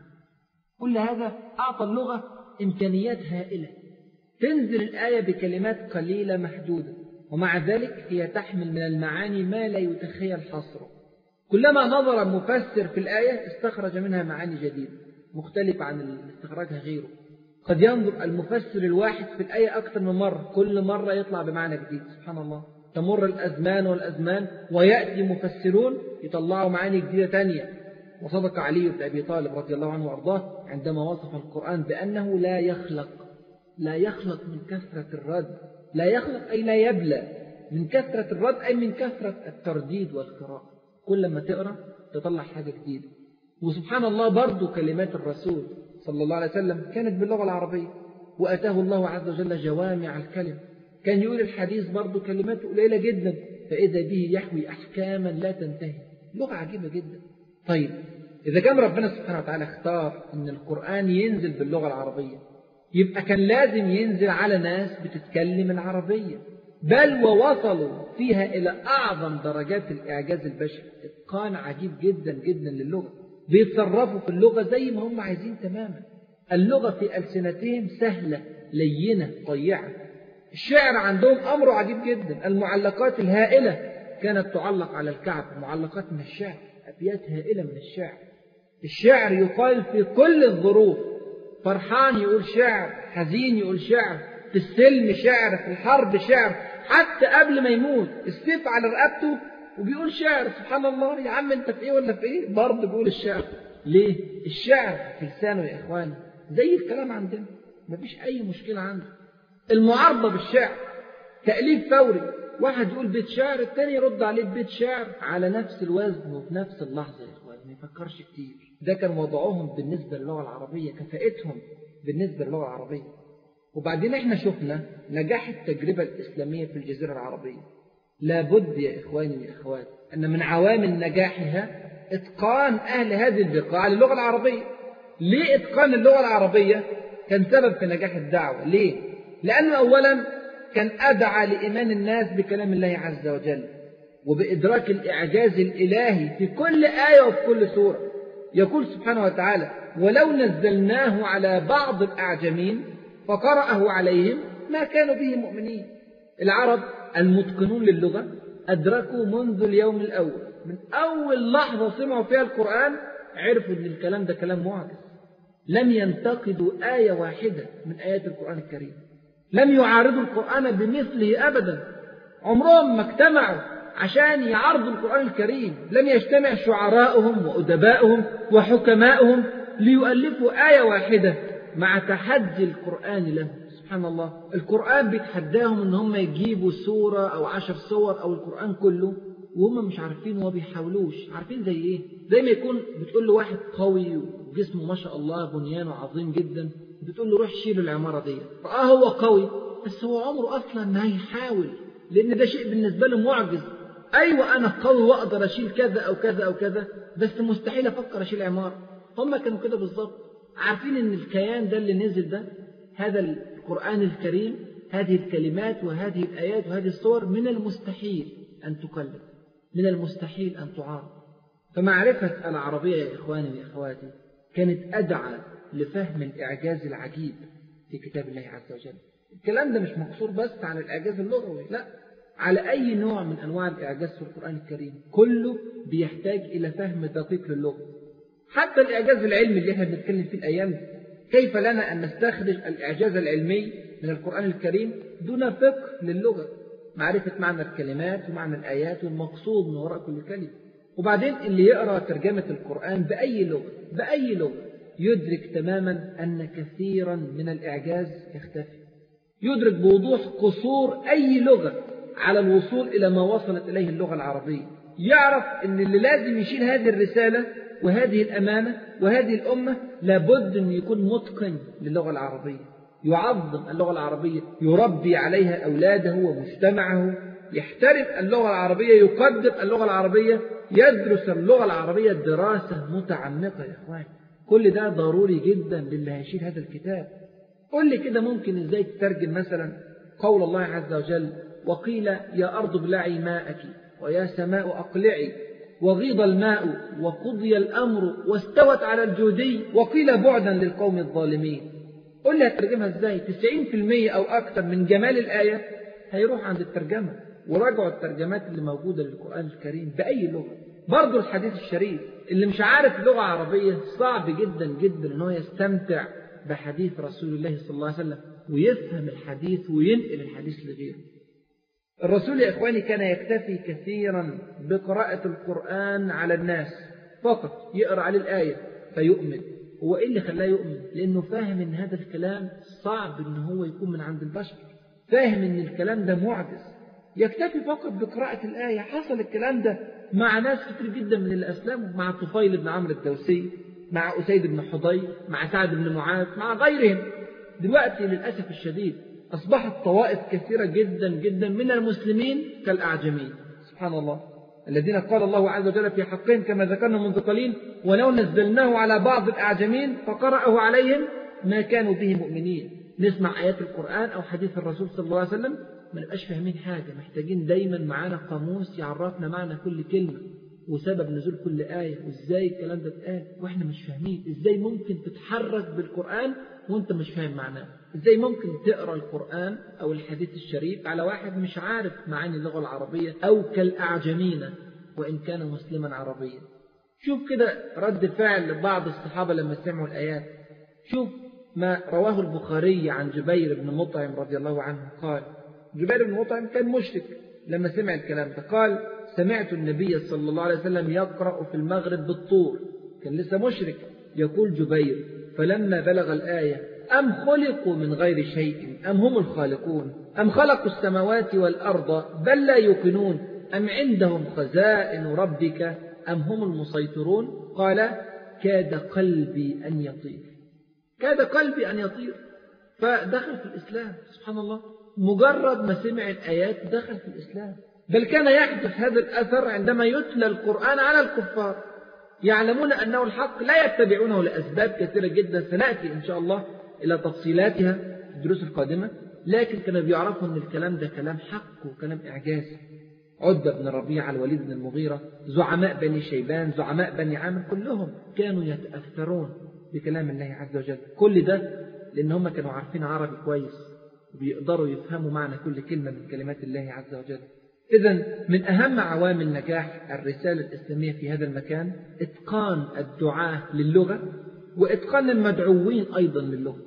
كل هذا أعطى اللغة إمكانيات هائلة تنزل الآية بكلمات قليلة محدودة ومع ذلك هي تحمل من المعاني ما لا يتخيل حصره كلما نظر مفسر في الآية استخرج منها معاني جديدة مختلفة عن اللي استخرجها غيره قد ينظر المفسر الواحد في الآية أكثر من مرة كل مرة يطلع بمعنى جديد سبحان الله تمر الأزمان والأزمان ويأتي مفسرون يطلعوا معاني جديدة تانية وصدق علي بن أبي طالب رضي الله عنه وأرضاه عندما وصف القرآن بأنه لا يخلق لا يخلق من كثرة الرد لا يخلق أي لا يبلى من كثرة الرد أي من كثرة الترديد والقراءة كل ما تقرأ تطلع حاجة جديدة وسبحان الله برضو كلمات الرسول صلى الله عليه وسلم كانت باللغة العربية وأتاه الله عز وجل جوامع الكلم كان يقول الحديث برضو كلماته قليلة جدا فإذا به يحوي أحكاما لا تنتهي لغة عجيبة جدا طيب إذا كان ربنا سبحانه وتعالى اختار أن القرآن ينزل باللغة العربية يبقى كان لازم ينزل على ناس بتتكلم العربية بل ووصلوا فيها إلى أعظم درجات الإعجاز البشري إتقان عجيب جدا جدا للغة بيتصرفوا في اللغة زي ما هم عايزين تماما اللغة في ألسنتهم سهلة لينة طيعة الشعر عندهم أمر عجيب جدا المعلقات الهائلة كانت تعلق على الكعب معلقات من الشعر أبيات هائلة من الشعر الشعر يقال في كل الظروف فرحان يقول شعر حزين يقول شعر في السلم شعر في الحرب شعر حتى قبل ما يموت السيف على رقبته وبيقول شعر سبحان الله يا عم انت في ايه ولا في ايه برضه بيقول الشعر ليه الشعر في لسانه يا اخواني زي الكلام عندنا مفيش اي مشكله عنده المعارضه بالشعر تاليف فوري واحد يقول بيت شعر الثاني يرد عليه ببيت شعر على نفس الوزن وفي نفس اللحظه يا اخواني ما يفكرش كتير ده كان وضعهم بالنسبه للغه العربيه كفاءتهم بالنسبه للغه العربيه وبعدين احنا شفنا نجاح التجربة الإسلامية في الجزيرة العربية لابد يا إخواني يا إخوات أن من عوامل نجاحها إتقان أهل هذه البقاع للغة العربية ليه إتقان اللغة العربية كان سبب في نجاح الدعوة ليه؟ لأنه أولا كان أدعى لإيمان الناس بكلام الله عز وجل وبإدراك الإعجاز الإلهي في كل آية وفي كل سورة يقول سبحانه وتعالى ولو نزلناه على بعض الأعجمين فقرأه عليهم ما كانوا به مؤمنين العرب المتقنون للغة أدركوا منذ اليوم الأول من أول لحظة سمعوا فيها القرآن عرفوا أن الكلام ده كلام معجز لم ينتقدوا آية واحدة من آيات القرآن الكريم لم يعارضوا القرآن بمثله أبدا عمرهم ما اجتمعوا عشان يعارضوا القرآن الكريم لم يجتمع شعراؤهم وأدباؤهم وحكماؤهم ليؤلفوا آية واحدة مع تحدي القرآن له سبحان الله القرآن بيتحداهم ان هم يجيبوا سورة او عشر سور او القرآن كله وهم مش عارفين وما بيحاولوش عارفين زي ايه زي ما يكون بتقول له واحد قوي وجسمه ما شاء الله بنيانه عظيم جدا بتقول له روح شيل العمارة دي فاه هو قوي بس هو عمره أصلا ما هيحاول لأن ده شيء بالنسبة له معجز أيوة أنا قوي وأقدر أشيل كذا أو كذا أو كذا بس مستحيل أفكر أشيل عمارة هم كانوا كده بالظبط عارفين إن الكيان ده اللي نزل ده هذا القرآن الكريم هذه الكلمات وهذه الآيات وهذه الصور من المستحيل أن تكلم من المستحيل أن تعارض فمعرفة العربية يا إخواني وأخواتي كانت أدعى لفهم الإعجاز العجيب في كتاب الله عز وجل الكلام ده مش مقصور بس على الإعجاز اللغوي لا على أي نوع من أنواع الإعجاز في القرآن الكريم كله بيحتاج إلى فهم دقيق للغة حتى الإعجاز العلمي اللي احنا بنتكلم فيه الأيام دي كيف لنا أن نستخرج الإعجاز العلمي من القرآن الكريم دون فقه للغة معرفة معنى الكلمات ومعنى الآيات والمقصود من وراء كل كلمة وبعدين اللي يقرأ ترجمة القرآن بأي لغة بأي لغة يدرك تماما أن كثيرا من الإعجاز يختفي يدرك بوضوح قصور أي لغة على الوصول إلى ما وصلت إليه اللغة العربية يعرف أن اللي لازم يشيل هذه الرسالة وهذه الأمانة وهذه الأمة لابد أن يكون متقن للغة العربية يعظم اللغة العربية يربي عليها أولاده ومجتمعه يحترم اللغة العربية يقدر اللغة العربية يدرس اللغة العربية دراسة متعمقة يا إخوان كل ده ضروري جدا للي هيشيل هذا الكتاب قل لي كده ممكن ازاي تترجم مثلا قول الله عز وجل وقيل يا أرض ابلعي ماءك ويا سماء أقلعي وغيض الماء وقضي الأمر واستوت على الجودي وقيل بعدا للقوم الظالمين قل لي هترجمها ازاي 90% أو أكثر من جمال الآية هيروح عند الترجمة وراجعوا الترجمات اللي موجودة للقرآن الكريم بأي لغة برضه الحديث الشريف اللي مش عارف لغة عربية صعب جدا جدا ان هو يستمتع بحديث رسول الله صلى الله عليه وسلم ويفهم الحديث وينقل الحديث لغيره الرسول يا إخواني كان يكتفي كثيرا بقراءة القرآن على الناس فقط يقرأ عليه الآية فيؤمن هو إيه اللي خلاه يؤمن لأنه فاهم إن هذا الكلام صعب إن هو يكون من عند البشر فاهم إن الكلام ده معجز يكتفي فقط بقراءة الآية حصل الكلام ده مع ناس كتير جدا من اللي أسلموا مع طفيل بن عمرو الدوسي مع أسيد بن حضير مع سعد بن معاذ مع غيرهم دلوقتي للأسف الشديد أصبحت طوائف كثيرة جدا جدا من المسلمين كالأعجمين سبحان الله الذين قال الله عز وجل في حقهم كما ذكرنا منذ قليل ولو نزلناه على بعض الأعجمين فقرأه عليهم ما كانوا به مؤمنين نسمع آيات القرآن أو حديث الرسول صلى الله عليه وسلم ما نبقاش فاهمين حاجة محتاجين دايما معانا قاموس يعرفنا معنى كل كلمة وسبب نزول كل آية وإزاي الكلام ده اتقال وإحنا مش فاهمين إزاي ممكن تتحرك بالقرآن وإنت مش فاهم معناه إزاي ممكن تقرأ القرآن أو الحديث الشريف على واحد مش عارف معاني اللغة العربية أو كالأعجمين وإن كان مسلما عربيا شوف كده رد فعل بعض الصحابة لما سمعوا الآيات شوف ما رواه البخاري عن جبير بن مطعم رضي الله عنه قال جبير بن مطعم كان مشرك لما سمع الكلام ده قال سمعت النبي صلى الله عليه وسلم يقرأ في المغرب بالطور كان لسه مشرك يقول جبير فلما بلغ الآية أم خلقوا من غير شيء أم هم الخالقون أم خلقوا السماوات والأرض بل لا يوقنون أم عندهم خزائن ربك أم هم المسيطرون قال كاد قلبي أن يطير كاد قلبي أن يطير فدخل في الإسلام سبحان الله مجرد ما سمع الآيات دخل في الإسلام بل كان يحدث هذا الأثر عندما يتلى القرآن على الكفار يعلمون أنه الحق لا يتبعونه لأسباب كثيرة جدا سنأتي إن شاء الله إلى تفصيلاتها في الدروس القادمة لكن كانوا بيعرفوا أن الكلام ده كلام حق وكلام إعجازي عدة بن ربيعة الوليد بن المغيرة زعماء بني شيبان زعماء بني عامر كلهم كانوا يتأثرون بكلام الله عز وجل كل ده لأن هم كانوا عارفين عربي كويس وبيقدروا يفهموا معنى كل كلمة من كلمات الله عز وجل إذا من أهم عوامل نجاح الرسالة الإسلامية في هذا المكان إتقان الدعاة للغة وإتقان المدعوين أيضا للغة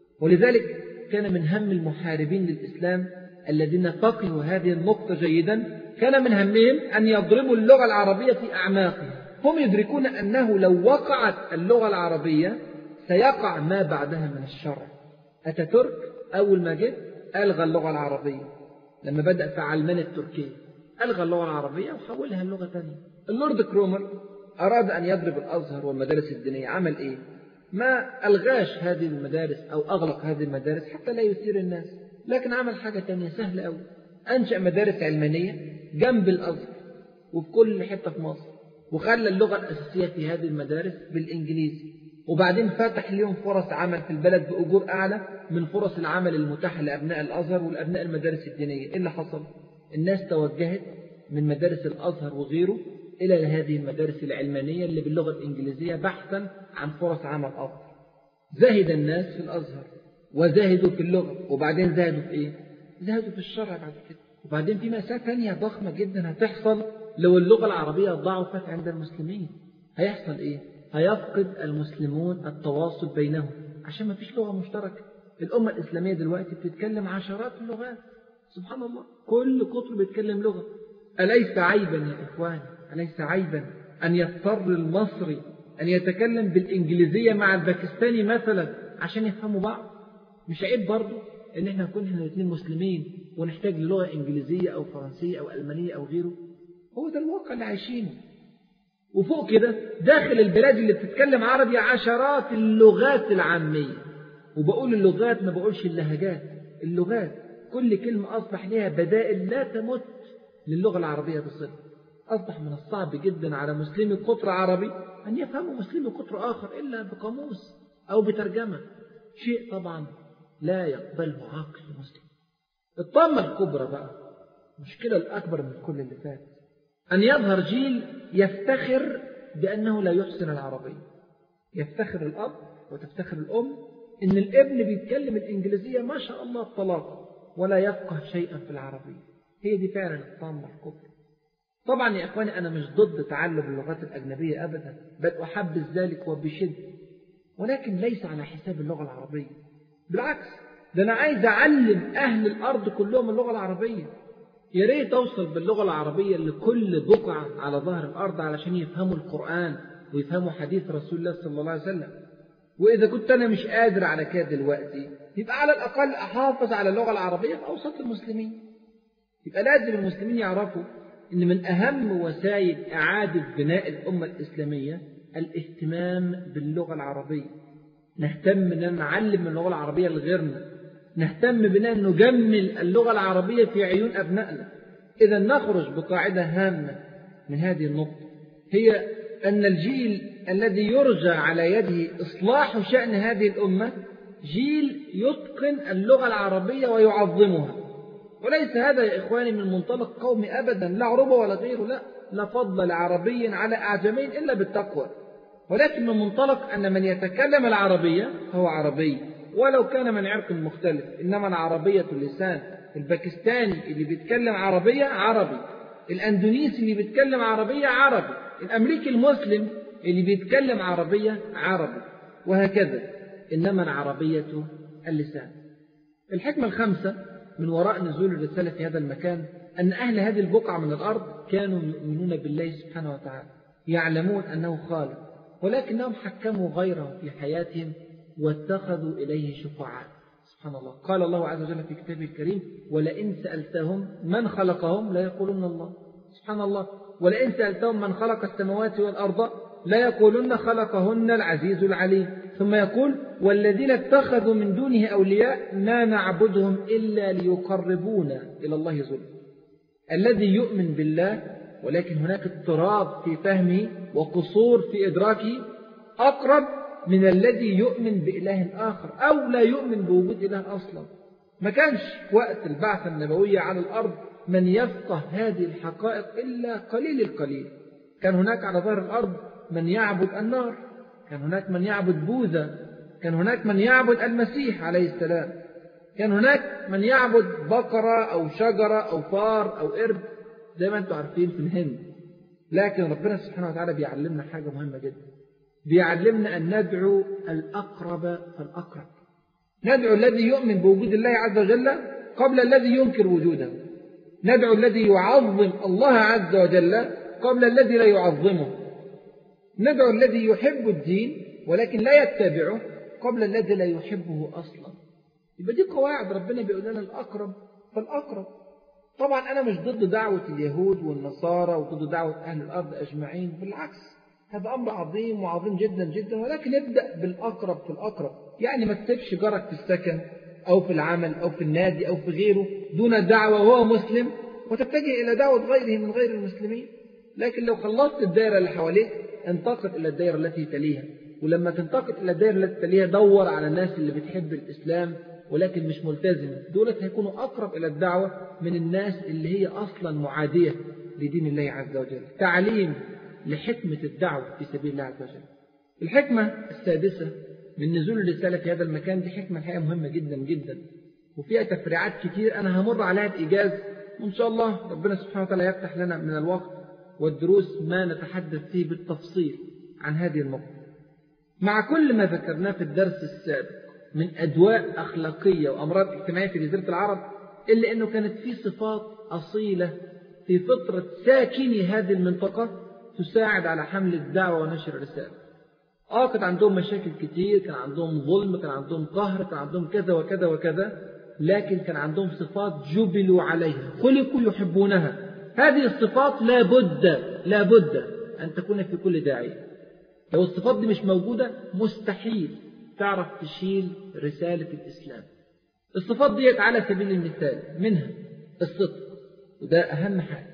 ولذلك كان من هم المحاربين للإسلام الذين فقهوا هذه النقطة جيدا كان من همهم أن يضربوا اللغة العربية في أعماقها هم يدركون أنه لو وقعت اللغة العربية سيقع ما بعدها من الشرع أتاتورك أول ما جه ألغى اللغة العربية لما بدأ في علمانة تركيا ألغى اللغة العربية وحولها لغة ثانية اللورد كرومر أراد أن يضرب الأزهر والمدارس الدينية عمل إيه؟ ما ألغاش هذه المدارس أو أغلق هذه المدارس حتى لا يثير الناس لكن عمل حاجة تانية سهلة أوي أنشأ مدارس علمانية جنب الأزهر وفي كل حتة في مصر وخلى اللغة الأساسية في هذه المدارس بالإنجليزي وبعدين فتح لهم فرص عمل في البلد بأجور أعلى من فرص العمل المتاحة لأبناء الأزهر والأبناء المدارس الدينية إيه اللي حصل؟ الناس توجهت من مدارس الأزهر وغيره إلى هذه المدارس العلمانية اللي باللغة الإنجليزية بحثا عن فرص عمل أفضل زهد الناس في الأزهر وزهدوا في اللغة وبعدين زهدوا في إيه؟ زهدوا في الشرع بعد كده وبعدين في مأساة تانية ضخمة جدا هتحصل لو اللغة العربية ضعفت عند المسلمين هيحصل إيه؟ هيفقد المسلمون التواصل بينهم عشان ما فيش لغة مشتركة الأمة الإسلامية دلوقتي بتتكلم عشرات اللغات سبحان الله كل قطر بيتكلم لغة أليس عيبا يا إخواني أليس عيبا أن يضطر المصري أن يتكلم بالإنجليزية مع الباكستاني مثلا عشان يفهموا بعض مش عيب برضه إن إحنا نكون إحنا الاثنين مسلمين ونحتاج للغة إنجليزية أو فرنسية أو ألمانية أو غيره هو ده الواقع اللي عايشينه وفوق كده داخل البلاد اللي بتتكلم عربي عشرات اللغات العامية وبقول اللغات ما بقولش اللهجات اللغات كل كلمة أصبح لها بدائل لا تمت للغة العربية بصلة أصبح من الصعب جدا على مسلمي قطر عربي أن يفهموا مسلمي قطر آخر إلا بقاموس أو بترجمة شيء طبعا لا يقبله عقل مسلم الطامة الكبرى بقى المشكلة الأكبر من كل اللي فات أن يظهر جيل يفتخر بأنه لا يحسن العربية يفتخر الأب وتفتخر الأم إن الابن بيتكلم الإنجليزية ما شاء الله الطلاق ولا يفقه شيئا في العربية هي دي فعلا الطامة الكبرى طبعا يا إخواني أنا مش ضد تعلم اللغات الأجنبية أبدا بل أحبذ ذلك وبشدة ولكن ليس على حساب اللغة العربية بالعكس ده أنا عايز أعلم أهل الأرض كلهم اللغة العربية يا ريت أوصل باللغة العربية لكل بقعة على ظهر الأرض علشان يفهموا القرآن ويفهموا حديث رسول الله صلى الله عليه وسلم وإذا كنت أنا مش قادر على كده دلوقتي يبقى على الأقل أحافظ على اللغة العربية في أوسط المسلمين يبقى لازم المسلمين يعرفوا أن من أهم وسائل إعادة بناء الأمة الإسلامية الاهتمام باللغة العربية نهتم أن نعلم اللغة العربية لغيرنا نهتم بأن نجمل اللغة العربية في عيون أبنائنا إذا نخرج بقاعدة هامة من هذه النقطة هي أن الجيل الذي يرجى على يده إصلاح شأن هذه الأمة جيل يتقن اللغة العربية ويعظمها وليس هذا يا إخواني من منطلق قومي أبدا لا عربة ولا غيره لا لا فضل لعربي على أعجمي إلا بالتقوى ولكن من منطلق أن من يتكلم العربية فهو عربي ولو كان من عرق مختلف إنما العربية اللسان الباكستاني اللي بيتكلم عربية عربي الأندونيسي اللي بيتكلم عربية عربي الأمريكي المسلم اللي بيتكلم عربية عربي وهكذا إنما العربية اللسان الحكمة الخامسة من وراء نزول الرسالة في هذا المكان أن أهل هذه البقعة من الأرض كانوا يؤمنون بالله سبحانه وتعالى يعلمون أنه خالق ولكنهم حكموا غيره في حياتهم واتخذوا إليه شفعاء سبحان الله قال الله عز وجل في كتابه الكريم ولئن سألتهم من خلقهم لا يقولون الله سبحان الله ولئن سألتهم من خلق السماوات والأرض لا يقولون خلقهن العزيز العليم ثم يقول والذين اتخذوا من دونه أولياء ما نعبدهم إلا ليقربونا إلى الله زلفى الذي يؤمن بالله ولكن هناك اضطراب في فهمه وقصور في إدراكه أقرب من الذي يؤمن بإله آخر أو لا يؤمن بوجود إله أصلا ما كانش وقت البعثة النبوية على الأرض من يفقه هذه الحقائق إلا قليل القليل كان هناك على ظهر الأرض من يعبد النار كان هناك من يعبد بوذا كان هناك من يعبد المسيح عليه السلام كان هناك من يعبد بقرة أو شجرة أو فار أو قرد زي ما أنتم عارفين في الهند لكن ربنا سبحانه وتعالى بيعلمنا حاجة مهمة جدا بيعلمنا أن ندعو الأقرب فالأقرب ندعو الذي يؤمن بوجود الله عز وجل قبل الذي ينكر وجوده ندعو الذي يعظم الله عز وجل قبل الذي لا يعظمه ندعو الذي يحب الدين ولكن لا يتبعه قبل الذي لا يحبه أصلا يبقى دي قواعد ربنا بيقول لنا الأقرب فالأقرب طبعا أنا مش ضد دعوة اليهود والنصارى وضد دعوة أهل الأرض أجمعين بالعكس هذا أمر عظيم وعظيم جدا جدا ولكن ابدأ بالأقرب في الأقرب يعني ما تسيبش جارك في السكن أو في العمل أو في النادي أو في غيره دون دعوة وهو مسلم وتتجه إلى دعوة غيره من غير المسلمين لكن لو خلصت الدائرة اللي حواليك انتقل إلى الدائرة التي تليها ولما تنتقل إلى الدائرة التي تليها دور على الناس اللي بتحب الإسلام ولكن مش ملتزمة دولت هيكونوا أقرب إلى الدعوة من الناس اللي هي أصلا معادية لدين الله عز وجل تعليم لحكمة الدعوة في سبيل الله عز وجل الحكمة السادسة من نزول الرسالة في هذا المكان دي حكمة الحقيقة مهمة جدا جدا وفيها تفريعات كتير أنا همر عليها بإيجاز وإن شاء الله ربنا سبحانه وتعالى يفتح لنا من الوقت والدروس ما نتحدث فيه بالتفصيل عن هذه النقطة مع كل ما ذكرناه في الدرس السابق من أدواء أخلاقية وأمراض اجتماعية في جزيرة العرب إلا أنه كانت في صفات أصيلة في فطرة ساكني هذه المنطقة تساعد على حمل الدعوة ونشر الرسالة آه كان عندهم مشاكل كتير كان عندهم ظلم كان عندهم قهر كان عندهم كذا وكذا وكذا لكن كان عندهم صفات جبلوا عليها خلقوا يحبونها هذه الصفات لا بد لا بد أن تكون في كل داعية لو الصفات دي مش موجودة مستحيل تعرف تشيل رسالة الإسلام الصفات ديت على سبيل المثال منها الصدق وده أهم حاجة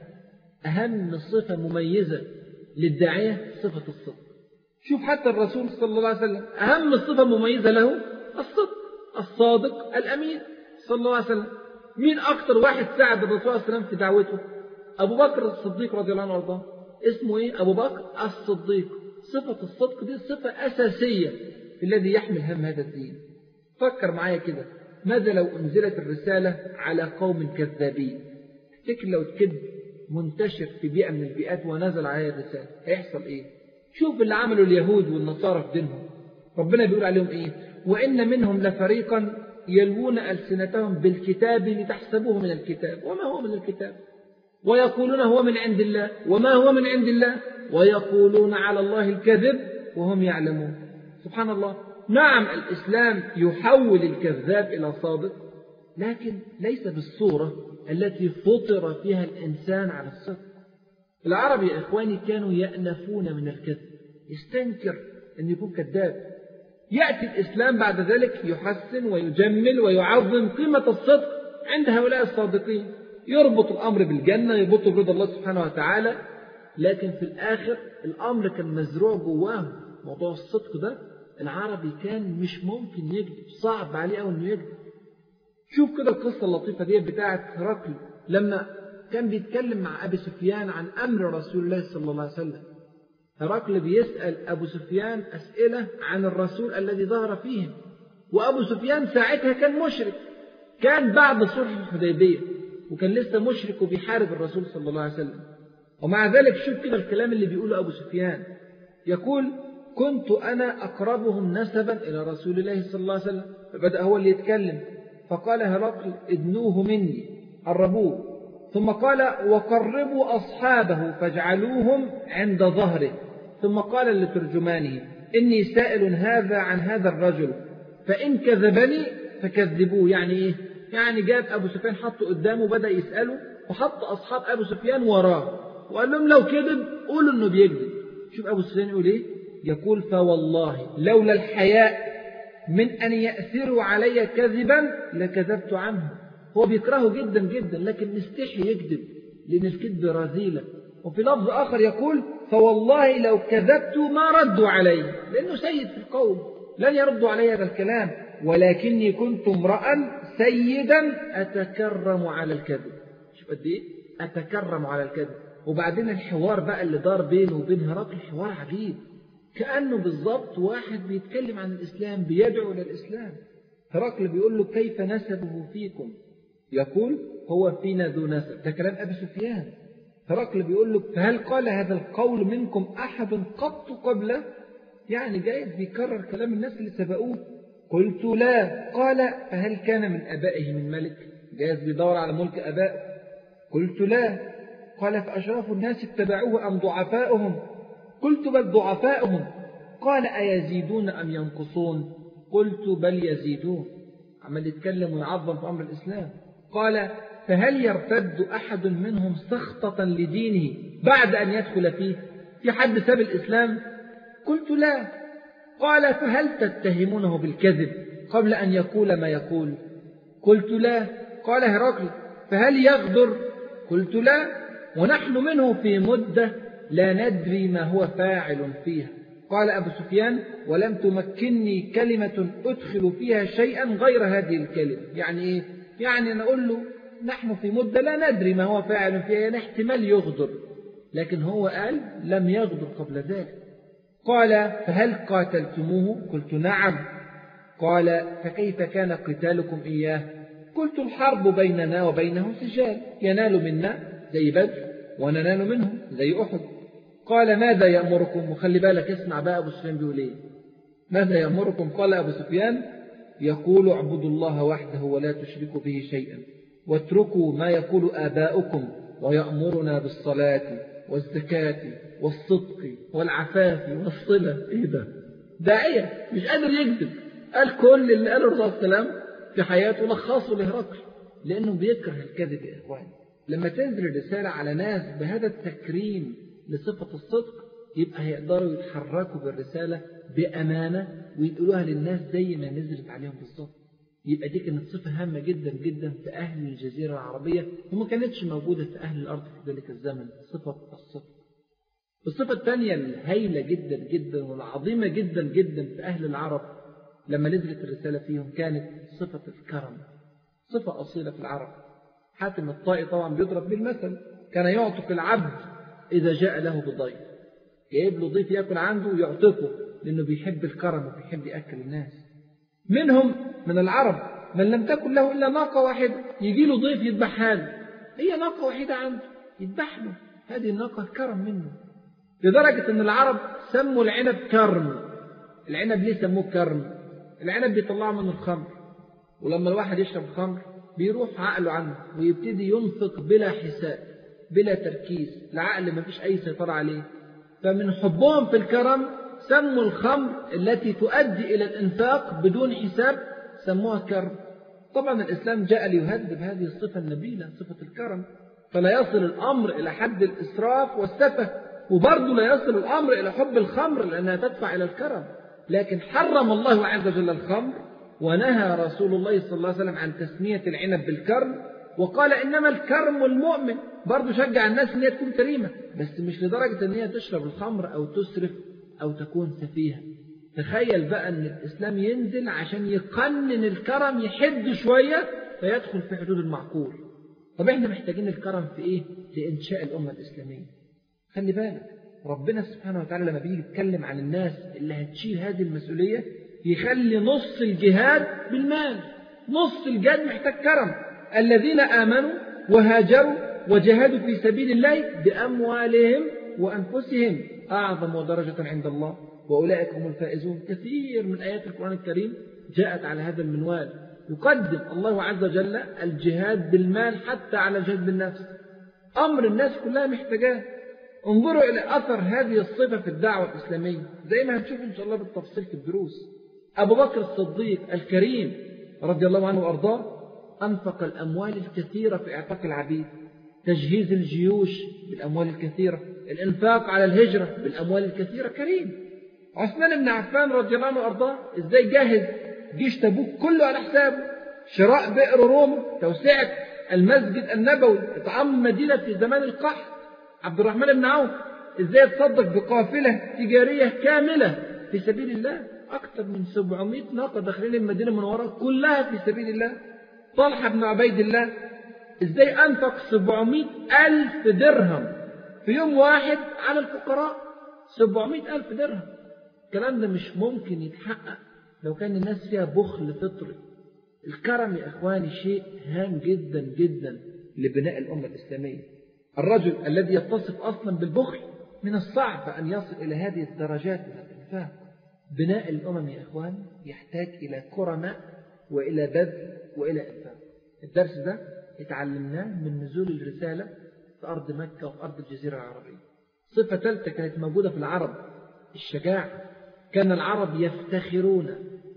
أهم صفة مميزة للداعية صفة الصدق شوف حتى الرسول صلى الله عليه وسلم أهم صفة مميزة له الصدق الصادق الأمين صلى الله عليه وسلم مين أكتر واحد ساعد الرسول صلى الله عليه وسلم في دعوته أبو بكر الصديق رضي الله عنه وارضاه اسمه إيه أبو بكر الصديق صفة الصدق دي صفة أساسية في الذي يحمل هم هذا الدين فكر معايا كده ماذا لو أنزلت الرسالة على قوم كذابين تفتكر لو الكذب منتشر في بيئة من البيئات ونزل عليها الرسالة هيحصل إيه شوف اللي عملوا اليهود والنصارى في دينهم ربنا بيقول عليهم إيه وإن منهم لفريقا يلوون ألسنتهم بالكتاب لتحسبوه من الكتاب وما هو من الكتاب ويقولون هو من عند الله وما هو من عند الله ويقولون على الله الكذب وهم يعلمون سبحان الله نعم الإسلام يحول الكذاب إلى صادق لكن ليس بالصورة التي فطر فيها الإنسان على الصدق العرب يا إخواني كانوا يأنفون من الكذب يستنكر أن يكون كذاب يأتي الإسلام بعد ذلك يحسن ويجمل ويعظم قيمة الصدق عند هؤلاء الصادقين يربط الأمر بالجنة يربطه برضا الله سبحانه وتعالى لكن في الآخر الأمر كان مزروع جواه موضوع الصدق ده العربي كان مش ممكن يكذب صعب عليه أو إنه يكذب شوف كده القصة اللطيفة دي بتاعت هرقل لما كان بيتكلم مع أبي سفيان عن أمر رسول الله صلى الله عليه وسلم هرقل بيسأل أبو سفيان أسئلة عن الرسول الذي ظهر فيهم وأبو سفيان ساعتها كان مشرك كان بعد صلح الحديبية وكان لسه مشرك وبيحارب الرسول صلى الله عليه وسلم ومع ذلك شوف كده الكلام اللي بيقوله أبو سفيان يقول كنت أنا أقربهم نسبا إلى رسول الله صلى الله عليه وسلم فبدأ هو اللي يتكلم فقال هرقل ادنوه مني قربوه ثم قال وقربوا أصحابه فاجعلوهم عند ظهره ثم قال لترجمانه إني سائل هذا عن هذا الرجل فإن كذبني فكذبوه يعني إيه يعني جاب أبو سفيان حطه قدامه بدأ يسأله وحط أصحاب أبو سفيان وراه وقال لهم لو كذب قولوا إنه بيكذب شوف أبو سفيان يقول إيه يقول فوالله لولا الحياء من أن يأثروا علي كذبا لكذبت عنه هو بيكرهه جدا جدا لكن مستحي يكذب لأن الكذب رذيلة وفي لفظ آخر يقول فوالله لو كذبت ما ردوا علي لأنه سيد في القوم لن يردوا علي هذا الكلام ولكني كنت امرأ سيدا أتكرم على الكذب شوف قد إيه أتكرم على الكذب وبعدين الحوار بقى اللي دار بينه وبين هرقل حوار عجيب كأنه بالضبط واحد بيتكلم عن الإسلام بيدعو إلى الإسلام هرقل بيقول له كيف نسبه فيكم يقول هو فينا ذو نسب ده كلام أبي سفيان هرقل بيقول له فهل قال هذا القول منكم أحد قط قبله يعني جايز بيكرر كلام الناس اللي سبقوه قلت لا قال فهل كان من أبائه من ملك جايز بيدور على ملك أبائه قلت لا قال فأشراف الناس اتبعوه أم ضعفاؤهم قلت بل ضعفاؤهم قال أيزيدون أم ينقصون قلت بل يزيدون عمال يتكلم ويعظم في أمر الإسلام قال فهل يرتد أحد منهم سخطة لدينه بعد أن يدخل فيه في حد ساب الإسلام قلت لا قال فهل تتهمونه بالكذب قبل أن يقول ما يقول قلت لا قال هرقل فهل يغدر قلت لا ونحن منه في مدة لا ندري ما هو فاعل فيها قال أبو سفيان ولم تمكنني كلمة أدخل فيها شيئا غير هذه الكلمة يعني إيه؟ يعني أنا أقول له نحن في مدة لا ندري ما هو فاعل فيها يعني احتمال يغدر لكن هو قال لم يغدر قبل ذلك قال فهل قاتلتموه قلت نعم قال فكيف كان قتالكم إياه قلت الحرب بيننا وبينه سجال ينال منا زي بدر وننال منه زي أحد قال ماذا يأمركم وخلي بالك اسمع بقى أبو سفيان بيقول إيه ماذا يأمركم قال أبو سفيان يقول اعبدوا الله وحده ولا تشركوا به شيئا واتركوا ما يقول آباؤكم ويأمرنا بالصلاة والزكاة والصدق والعفاف والصلة إيه ده داعية مش قادر يكذب قال كل اللي قاله الرسول صلى الله عليه وسلم في حياته لخصه لهرقل لأنه بيكره الكذب يا إخواني لما تنزل الرسالة على ناس بهذا التكريم لصفة الصدق يبقى هيقدروا يتحركوا بالرسالة بأمانة ويقولوها للناس زي ما نزلت عليهم بالظبط يبقى دي كانت صفة هامة جدا جدا في أهل الجزيرة العربية وما كانتش موجودة في أهل الأرض في ذلك الزمن صفة الصدق الصفة الثانية الهائلة جدا جدا والعظيمة جدا جدا في أهل العرب لما نزلت الرسالة فيهم كانت صفة الكرم صفة أصيلة في العرب حاتم الطائي طبعا بيضرب بالمثل كان يعتق العبد إذا جاء له بضيف جايب له ضيف ياكل عنده يعتقه لأنه بيحب الكرم وبيحب يأكل الناس منهم من العرب من لم تكن له إلا ناقة واحدة يجي له ضيف يذبحها له هي ناقة واحدة عنده يذبح له هذه الناقة كرم منه لدرجة أن العرب سموا العنب كرم العنب ليه سموه كرم العنب بيطلعوا منه الخمر ولما الواحد يشرب خمر بيروح عقله عنه ويبتدي ينفق بلا حساب بلا تركيز العقل ما فيش أي سيطرة عليه فمن حبهم في الكرم سموا الخمر التي تؤدي إلى الإنفاق بدون حساب سموها كرم طبعا الإسلام جاء ليهذب هذه الصفة النبيلة صفة الكرم فلا يصل الأمر إلى حد الإسراف والسفه وبرضه لا يصل الأمر إلى حب الخمر لأنها تدفع إلى الكرم لكن حرم الله عز وجل الخمر ونهى رسول الله صلى الله عليه وسلم عن تسمية العنب بالكرم وقال إنما الكرم المؤمن برضه شجع الناس إن هي تكون كريمة بس مش لدرجة إن هي تشرب الخمر أو تسرف أو تكون سفيهة تخيل بقى أن الإسلام ينزل عشان يقنن الكرم يحد شوية فيدخل في حدود المعقول طب احنا محتاجين الكرم في ايه؟ لإنشاء الأمة الإسلامية خلي بالك ربنا سبحانه وتعالى لما بيجي يتكلم عن الناس اللي هتشيل هذه المسؤولية يخلي نص الجهاد بالمال نص الجهاد محتاج كرم الذين آمنوا وهاجروا وجاهدوا في سبيل الله بأموالهم وأنفسهم أعظم درجة عند الله وأولئك هم الفائزون كثير من آيات القرآن الكريم جاءت على هذا المنوال يقدم الله عز وجل الجهاد بالمال حتى على الجهاد بالنفس أمر الناس كلها محتاجاه انظروا إلى أثر هذه الصفة في الدعوة الإسلامية زي ما هنشوف إن شاء الله بالتفصيل في الدروس أبو بكر الصديق الكريم رضي الله عنه وأرضاه أنفق الأموال الكثيرة في إعتاق العبيد تجهيز الجيوش بالأموال الكثيرة الإنفاق على الهجرة بالأموال الكثيرة كريم عثمان بن عفان رضي الله عنه وأرضاه إزاي جاهز جيش تبوك كله على حسابه شراء بئر روما توسعة المسجد النبوي إطعام المدينة في زمان القحط عبد الرحمن بن عوف إزاي تصدق بقافلة تجارية كاملة في سبيل الله أكثر من 700 ناقة داخلين المدينة المنورة كلها في سبيل الله طلحة بن عبيد الله إزاي أنفق 700 ألف درهم في يوم واحد على الفقراء 700 ألف درهم الكلام ده مش ممكن يتحقق لو كان الناس فيها بخل فطري الكرم يا إخواني شيء هام جدا جدا لبناء الأمة الإسلامية الرجل الذي يتصف أصلا بالبخل من الصعب أن يصل إلى هذه الدرجات من الإنفاق بناء الأمم يا إخوان يحتاج إلى كرماء وإلى بذل وإلى إنفاق الدرس ده اتعلمناه من نزول الرسالة في أرض مكة وفي أرض الجزيرة العربية صفة ثالثة كانت موجودة في العرب الشجاعة كان العرب يفتخرون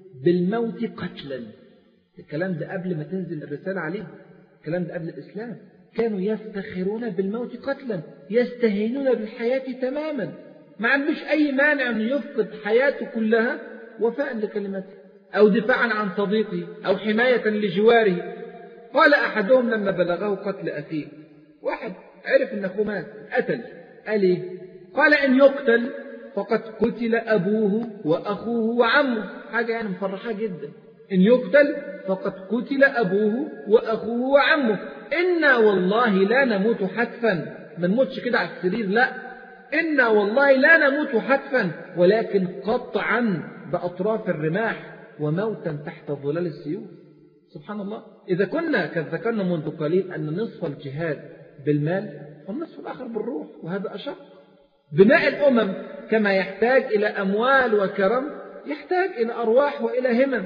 بالموت قتلا الكلام ده قبل ما تنزل الرسالة عليهم الكلام ده قبل الإسلام كانوا يفتخرون بالموت قتلا يستهينون بالحياة تماما ما عندوش أي مانع أن يفقد حياته كلها وفاء لكلمته أو دفاعا عن صديقه أو حماية لجواره قال أحدهم لما بلغه قتل أخيه واحد عرف أن أخوه مات قتل قال إيه؟ قال إن يقتل فقد قتل أبوه وأخوه وعمه حاجة يعني مفرحة جدا إن يقتل فقد قتل أبوه وأخوه وعمه إنا والله لا نموت حتفا ما نموتش كده على السرير لا إنا والله لا نموت حتفا ولكن قطعا بأطراف الرماح وموتا تحت ظلال السيوف سبحان الله إذا كنا قد ذكرنا منذ قليل أن نصف الجهاد بالمال والنصف الآخر بالروح وهذا أشق بناء الأمم كما يحتاج إلى أموال وكرم يحتاج إلى أرواح وإلى همم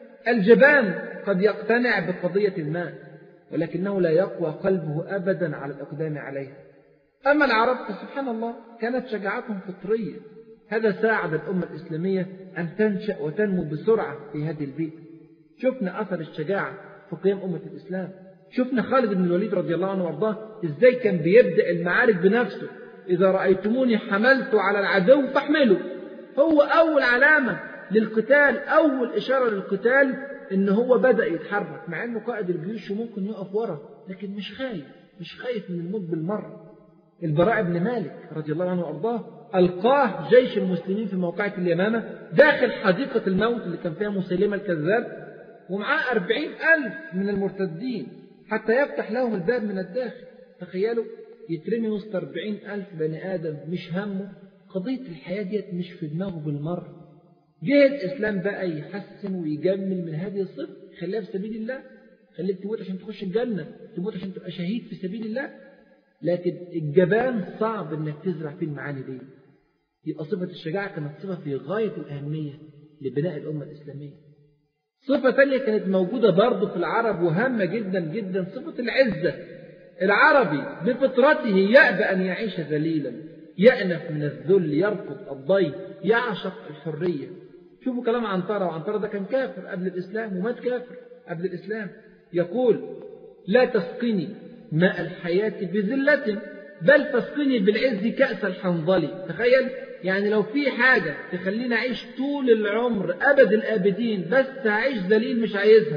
الجبان قد يقتنع بقضية المال ولكنه لا يقوى قلبه أبدا على الإقدام عليها أما العرب فسبحان الله كانت شجاعتهم فطرية هذا ساعد الأمة الإسلامية أن تنشأ وتنمو بسرعة في هذه البيئة شفنا أثر الشجاعة في قيام أمة الإسلام شفنا خالد بن الوليد رضي الله عنه وارضاه ازاي كان بيبدأ المعارك بنفسه إذا رأيتموني حملت على العدو فاحملوا هو أول علامة للقتال أول إشارة للقتال إن هو بدأ يتحرك مع إنه قائد الجيوش وممكن يقف ورا لكن مش خايف مش خايف من الموت بالمرة البراء بن مالك رضي الله عنه وأرضاه ألقاه جيش المسلمين في موقعة اليمامة داخل حديقة الموت اللي كان فيها مسيلمة الكذاب ومعاه أربعين ألف من المرتدين حتى يفتح لهم الباب من الداخل تخيلوا يترمي وسط أربعين ألف بني آدم مش همه قضية الحياة ديت مش في دماغه بالمرة جه الإسلام بقى يحسن ويجمل من هذه الصفة خليها في سبيل الله خليك تموت عشان تخش الجنة تموت عشان تبقى شهيد في سبيل الله لكن الجبان صعب انك تزرع فيه المعاني دي يبقى صفة الشجاعة كانت صفة في غاية الأهمية لبناء الأمة الإسلامية صفة ثانية كانت موجودة برضه في العرب وهامة جدا جدا صفة العزة العربي بفطرته يأبى أن يعيش ذليلا يأنف من الذل يرفض الضيف يعشق الحرية شوفوا كلام عنترة وعنترة ده كان كافر قبل الإسلام ومات كافر قبل الإسلام يقول لا تسقني ماء الحياة بذلة بل تسقني بالعز كأس الحنظلي تخيل يعني لو في حاجة تخليني أعيش طول العمر أبد الآبدين بس هعيش ذليل مش عايزها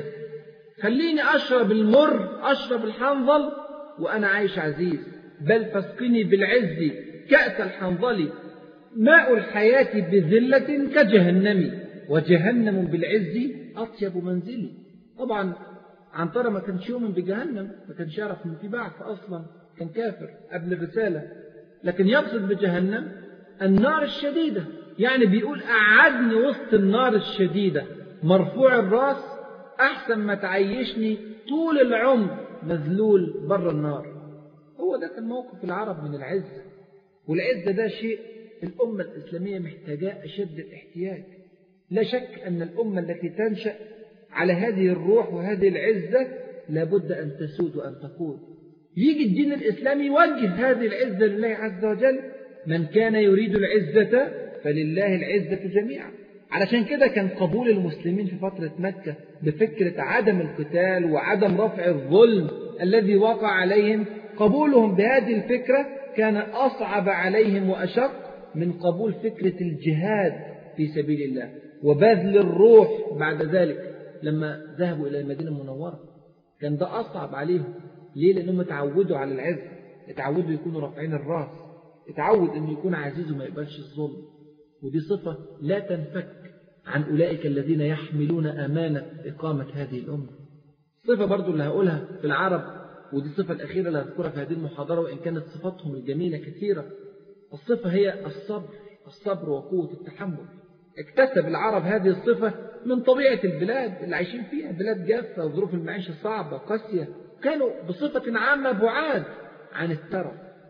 خليني أشرب المر أشرب الحنظل وأنا عايش عزيز بل تسقني بالعز كأس الحنظل ماء الحياة بذلة كجهنم وجهنم بالعز أطيب منزلي طبعا عنترة ما كانش يؤمن بجهنم ما كانش يعرف ان في بعث اصلا كان كافر قبل الرسالة لكن يقصد بجهنم النار الشديدة يعني بيقول قعدني وسط النار الشديدة مرفوع الراس أحسن ما تعيشني طول العمر مذلول بره النار هو ده كان موقف العرب من العزة والعزة ده شيء الأمة الإسلامية محتاجاه أشد الاحتياج لا شك أن الأمة التي تنشأ على هذه الروح وهذه العزة لابد أن تسود وأن تقود يجي الدين الإسلامي يوجه هذه العزة لله عز وجل من كان يريد العزة فلله العزة جميعا علشان كده كان قبول المسلمين في فترة مكة بفكرة عدم القتال وعدم رفع الظلم الذي وقع عليهم قبولهم بهذه الفكرة كان أصعب عليهم وأشق من قبول فكرة الجهاد في سبيل الله وبذل الروح بعد ذلك لما ذهبوا إلى المدينة المنورة كان ده أصعب عليهم ليه؟ لأنهم اتعودوا على العز اتعودوا يكونوا رافعين الراس اتعود أنه يكون عزيز وما يقبلش الظلم ودي صفة لا تنفك عن أولئك الذين يحملون أمانة إقامة هذه الأمة صفة برضو اللي هقولها في العرب ودي الصفة الأخيرة اللي هذكرها في هذه المحاضرة وإن كانت صفاتهم الجميلة كثيرة الصفة هي الصبر الصبر وقوة التحمل اكتسب العرب هذه الصفة من طبيعة البلاد اللي عايشين فيها بلاد جافة وظروف المعيشة صعبة قاسية كانوا بصفة عامة بعاد عن الترف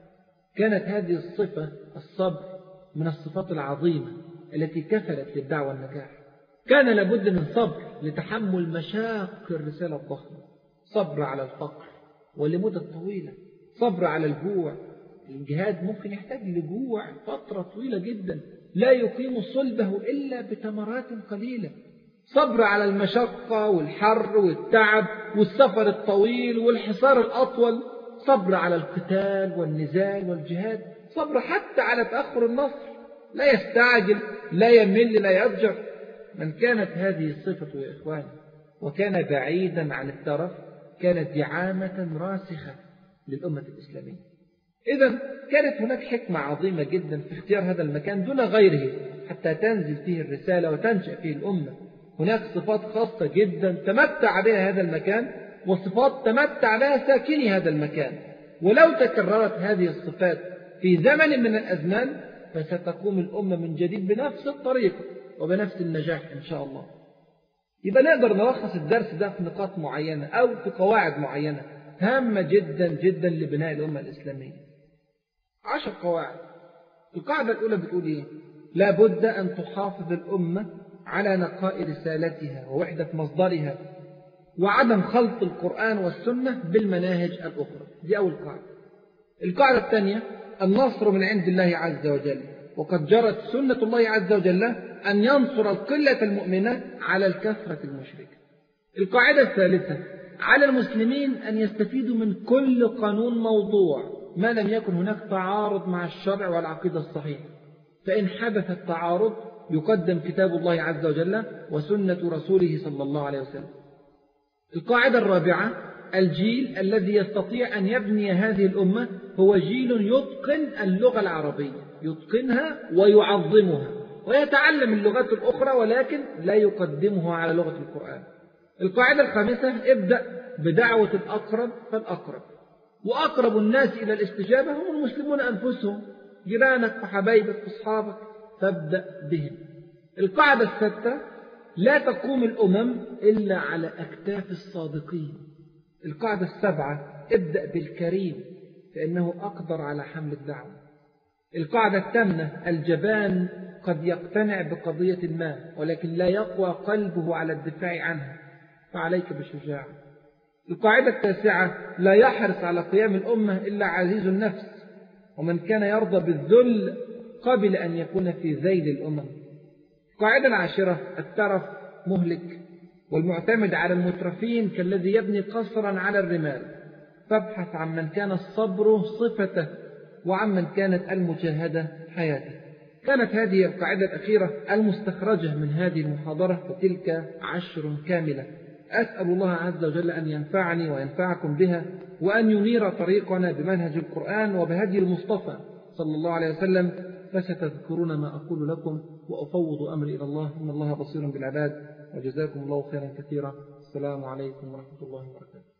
كانت هذه الصفة الصبر من الصفات العظيمة التي كفلت للدعوة النجاح كان لابد من صبر لتحمل مشاق الرسالة الضخمة صبر على الفقر ولمدة طويلة صبر على الجوع الجهاد ممكن يحتاج لجوع فترة طويلة جدا لا يقيم صلبه إلا بتمرات قليلة صبر على المشقة والحر والتعب والسفر الطويل والحصار الأطول صبر على القتال والنزال والجهاد صبر حتى على تأخر النصر لا يستعجل لا يمل لا يضجر من كانت هذه الصفة يا إخواني وكان بعيدا عن الترف كانت دعامة راسخة للأمة الإسلامية إذا كانت هناك حكمة عظيمة جدا في اختيار هذا المكان دون غيره حتى تنزل فيه الرسالة وتنشأ فيه الأمة هناك صفات خاصة جدا تمتع بها هذا المكان وصفات تمتع بها ساكني هذا المكان ولو تكررت هذه الصفات في زمن من الأزمان فستقوم الأمة من جديد بنفس الطريقة وبنفس النجاح إن شاء الله يبقى نقدر نلخص الدرس ده في نقاط معينة أو في قواعد معينة هامة جدا جدا لبناء الأمة الإسلامية عشر قواعد القاعدة الأولى بتقول إيه لا بد أن تحافظ الأمة على نقاء رسالتها ووحدة مصدرها وعدم خلط القرآن والسنة بالمناهج الأخرى دي أول قاعدة القاعدة الثانية النصر من عند الله عز وجل وقد جرت سنة الله عز وجل أن ينصر القلة المؤمنة على الكثرة المشركة القاعدة الثالثة على المسلمين أن يستفيدوا من كل قانون موضوع ما لم يكن هناك تعارض مع الشرع والعقيدة الصحيحة فإن حدث التعارض يقدم كتاب الله عز وجل وسنة رسوله صلى الله عليه وسلم القاعدة الرابعة الجيل الذي يستطيع أن يبني هذه الأمة هو جيل يتقن اللغة العربية يتقنها ويعظمها ويتعلم اللغات الأخرى ولكن لا يقدمها على لغة القرآن القاعدة الخامسة ابدأ بدعوة الأقرب فالأقرب وأقرب الناس إلى الاستجابة هم المسلمون أنفسهم جيرانك وحبايبك وأصحابك فابدأ بهم القاعدة الستة لا تقوم الأمم إلا على أكتاف الصادقين القاعدة السبعة ابدأ بالكريم فإنه أقدر على حمل الدعوة القاعدة الثامنة الجبان قد يقتنع بقضية ما ولكن لا يقوى قلبه على الدفاع عنها فعليك بالشجاعة القاعدة التاسعة لا يحرص على قيام الأمة إلا عزيز النفس ومن كان يرضى بالذل قبل أن يكون في ذيل الأمم القاعدة العاشرة الترف مهلك والمعتمد على المترفين كالذي يبني قصرا على الرمال فابحث عن من كان الصبر صفته وعمن كانت المجاهدة حياته كانت هذه القاعدة الأخيرة المستخرجة من هذه المحاضرة وتلك عشر كاملة أسأل الله عز وجل أن ينفعني وينفعكم بها وأن ينير طريقنا بمنهج القرآن وبهدي المصطفى صلى الله عليه وسلم فستذكرون ما أقول لكم وأفوض أمري إلى الله إن الله بصير بالعباد وجزاكم الله خيرا كثيرا السلام عليكم ورحمة الله وبركاته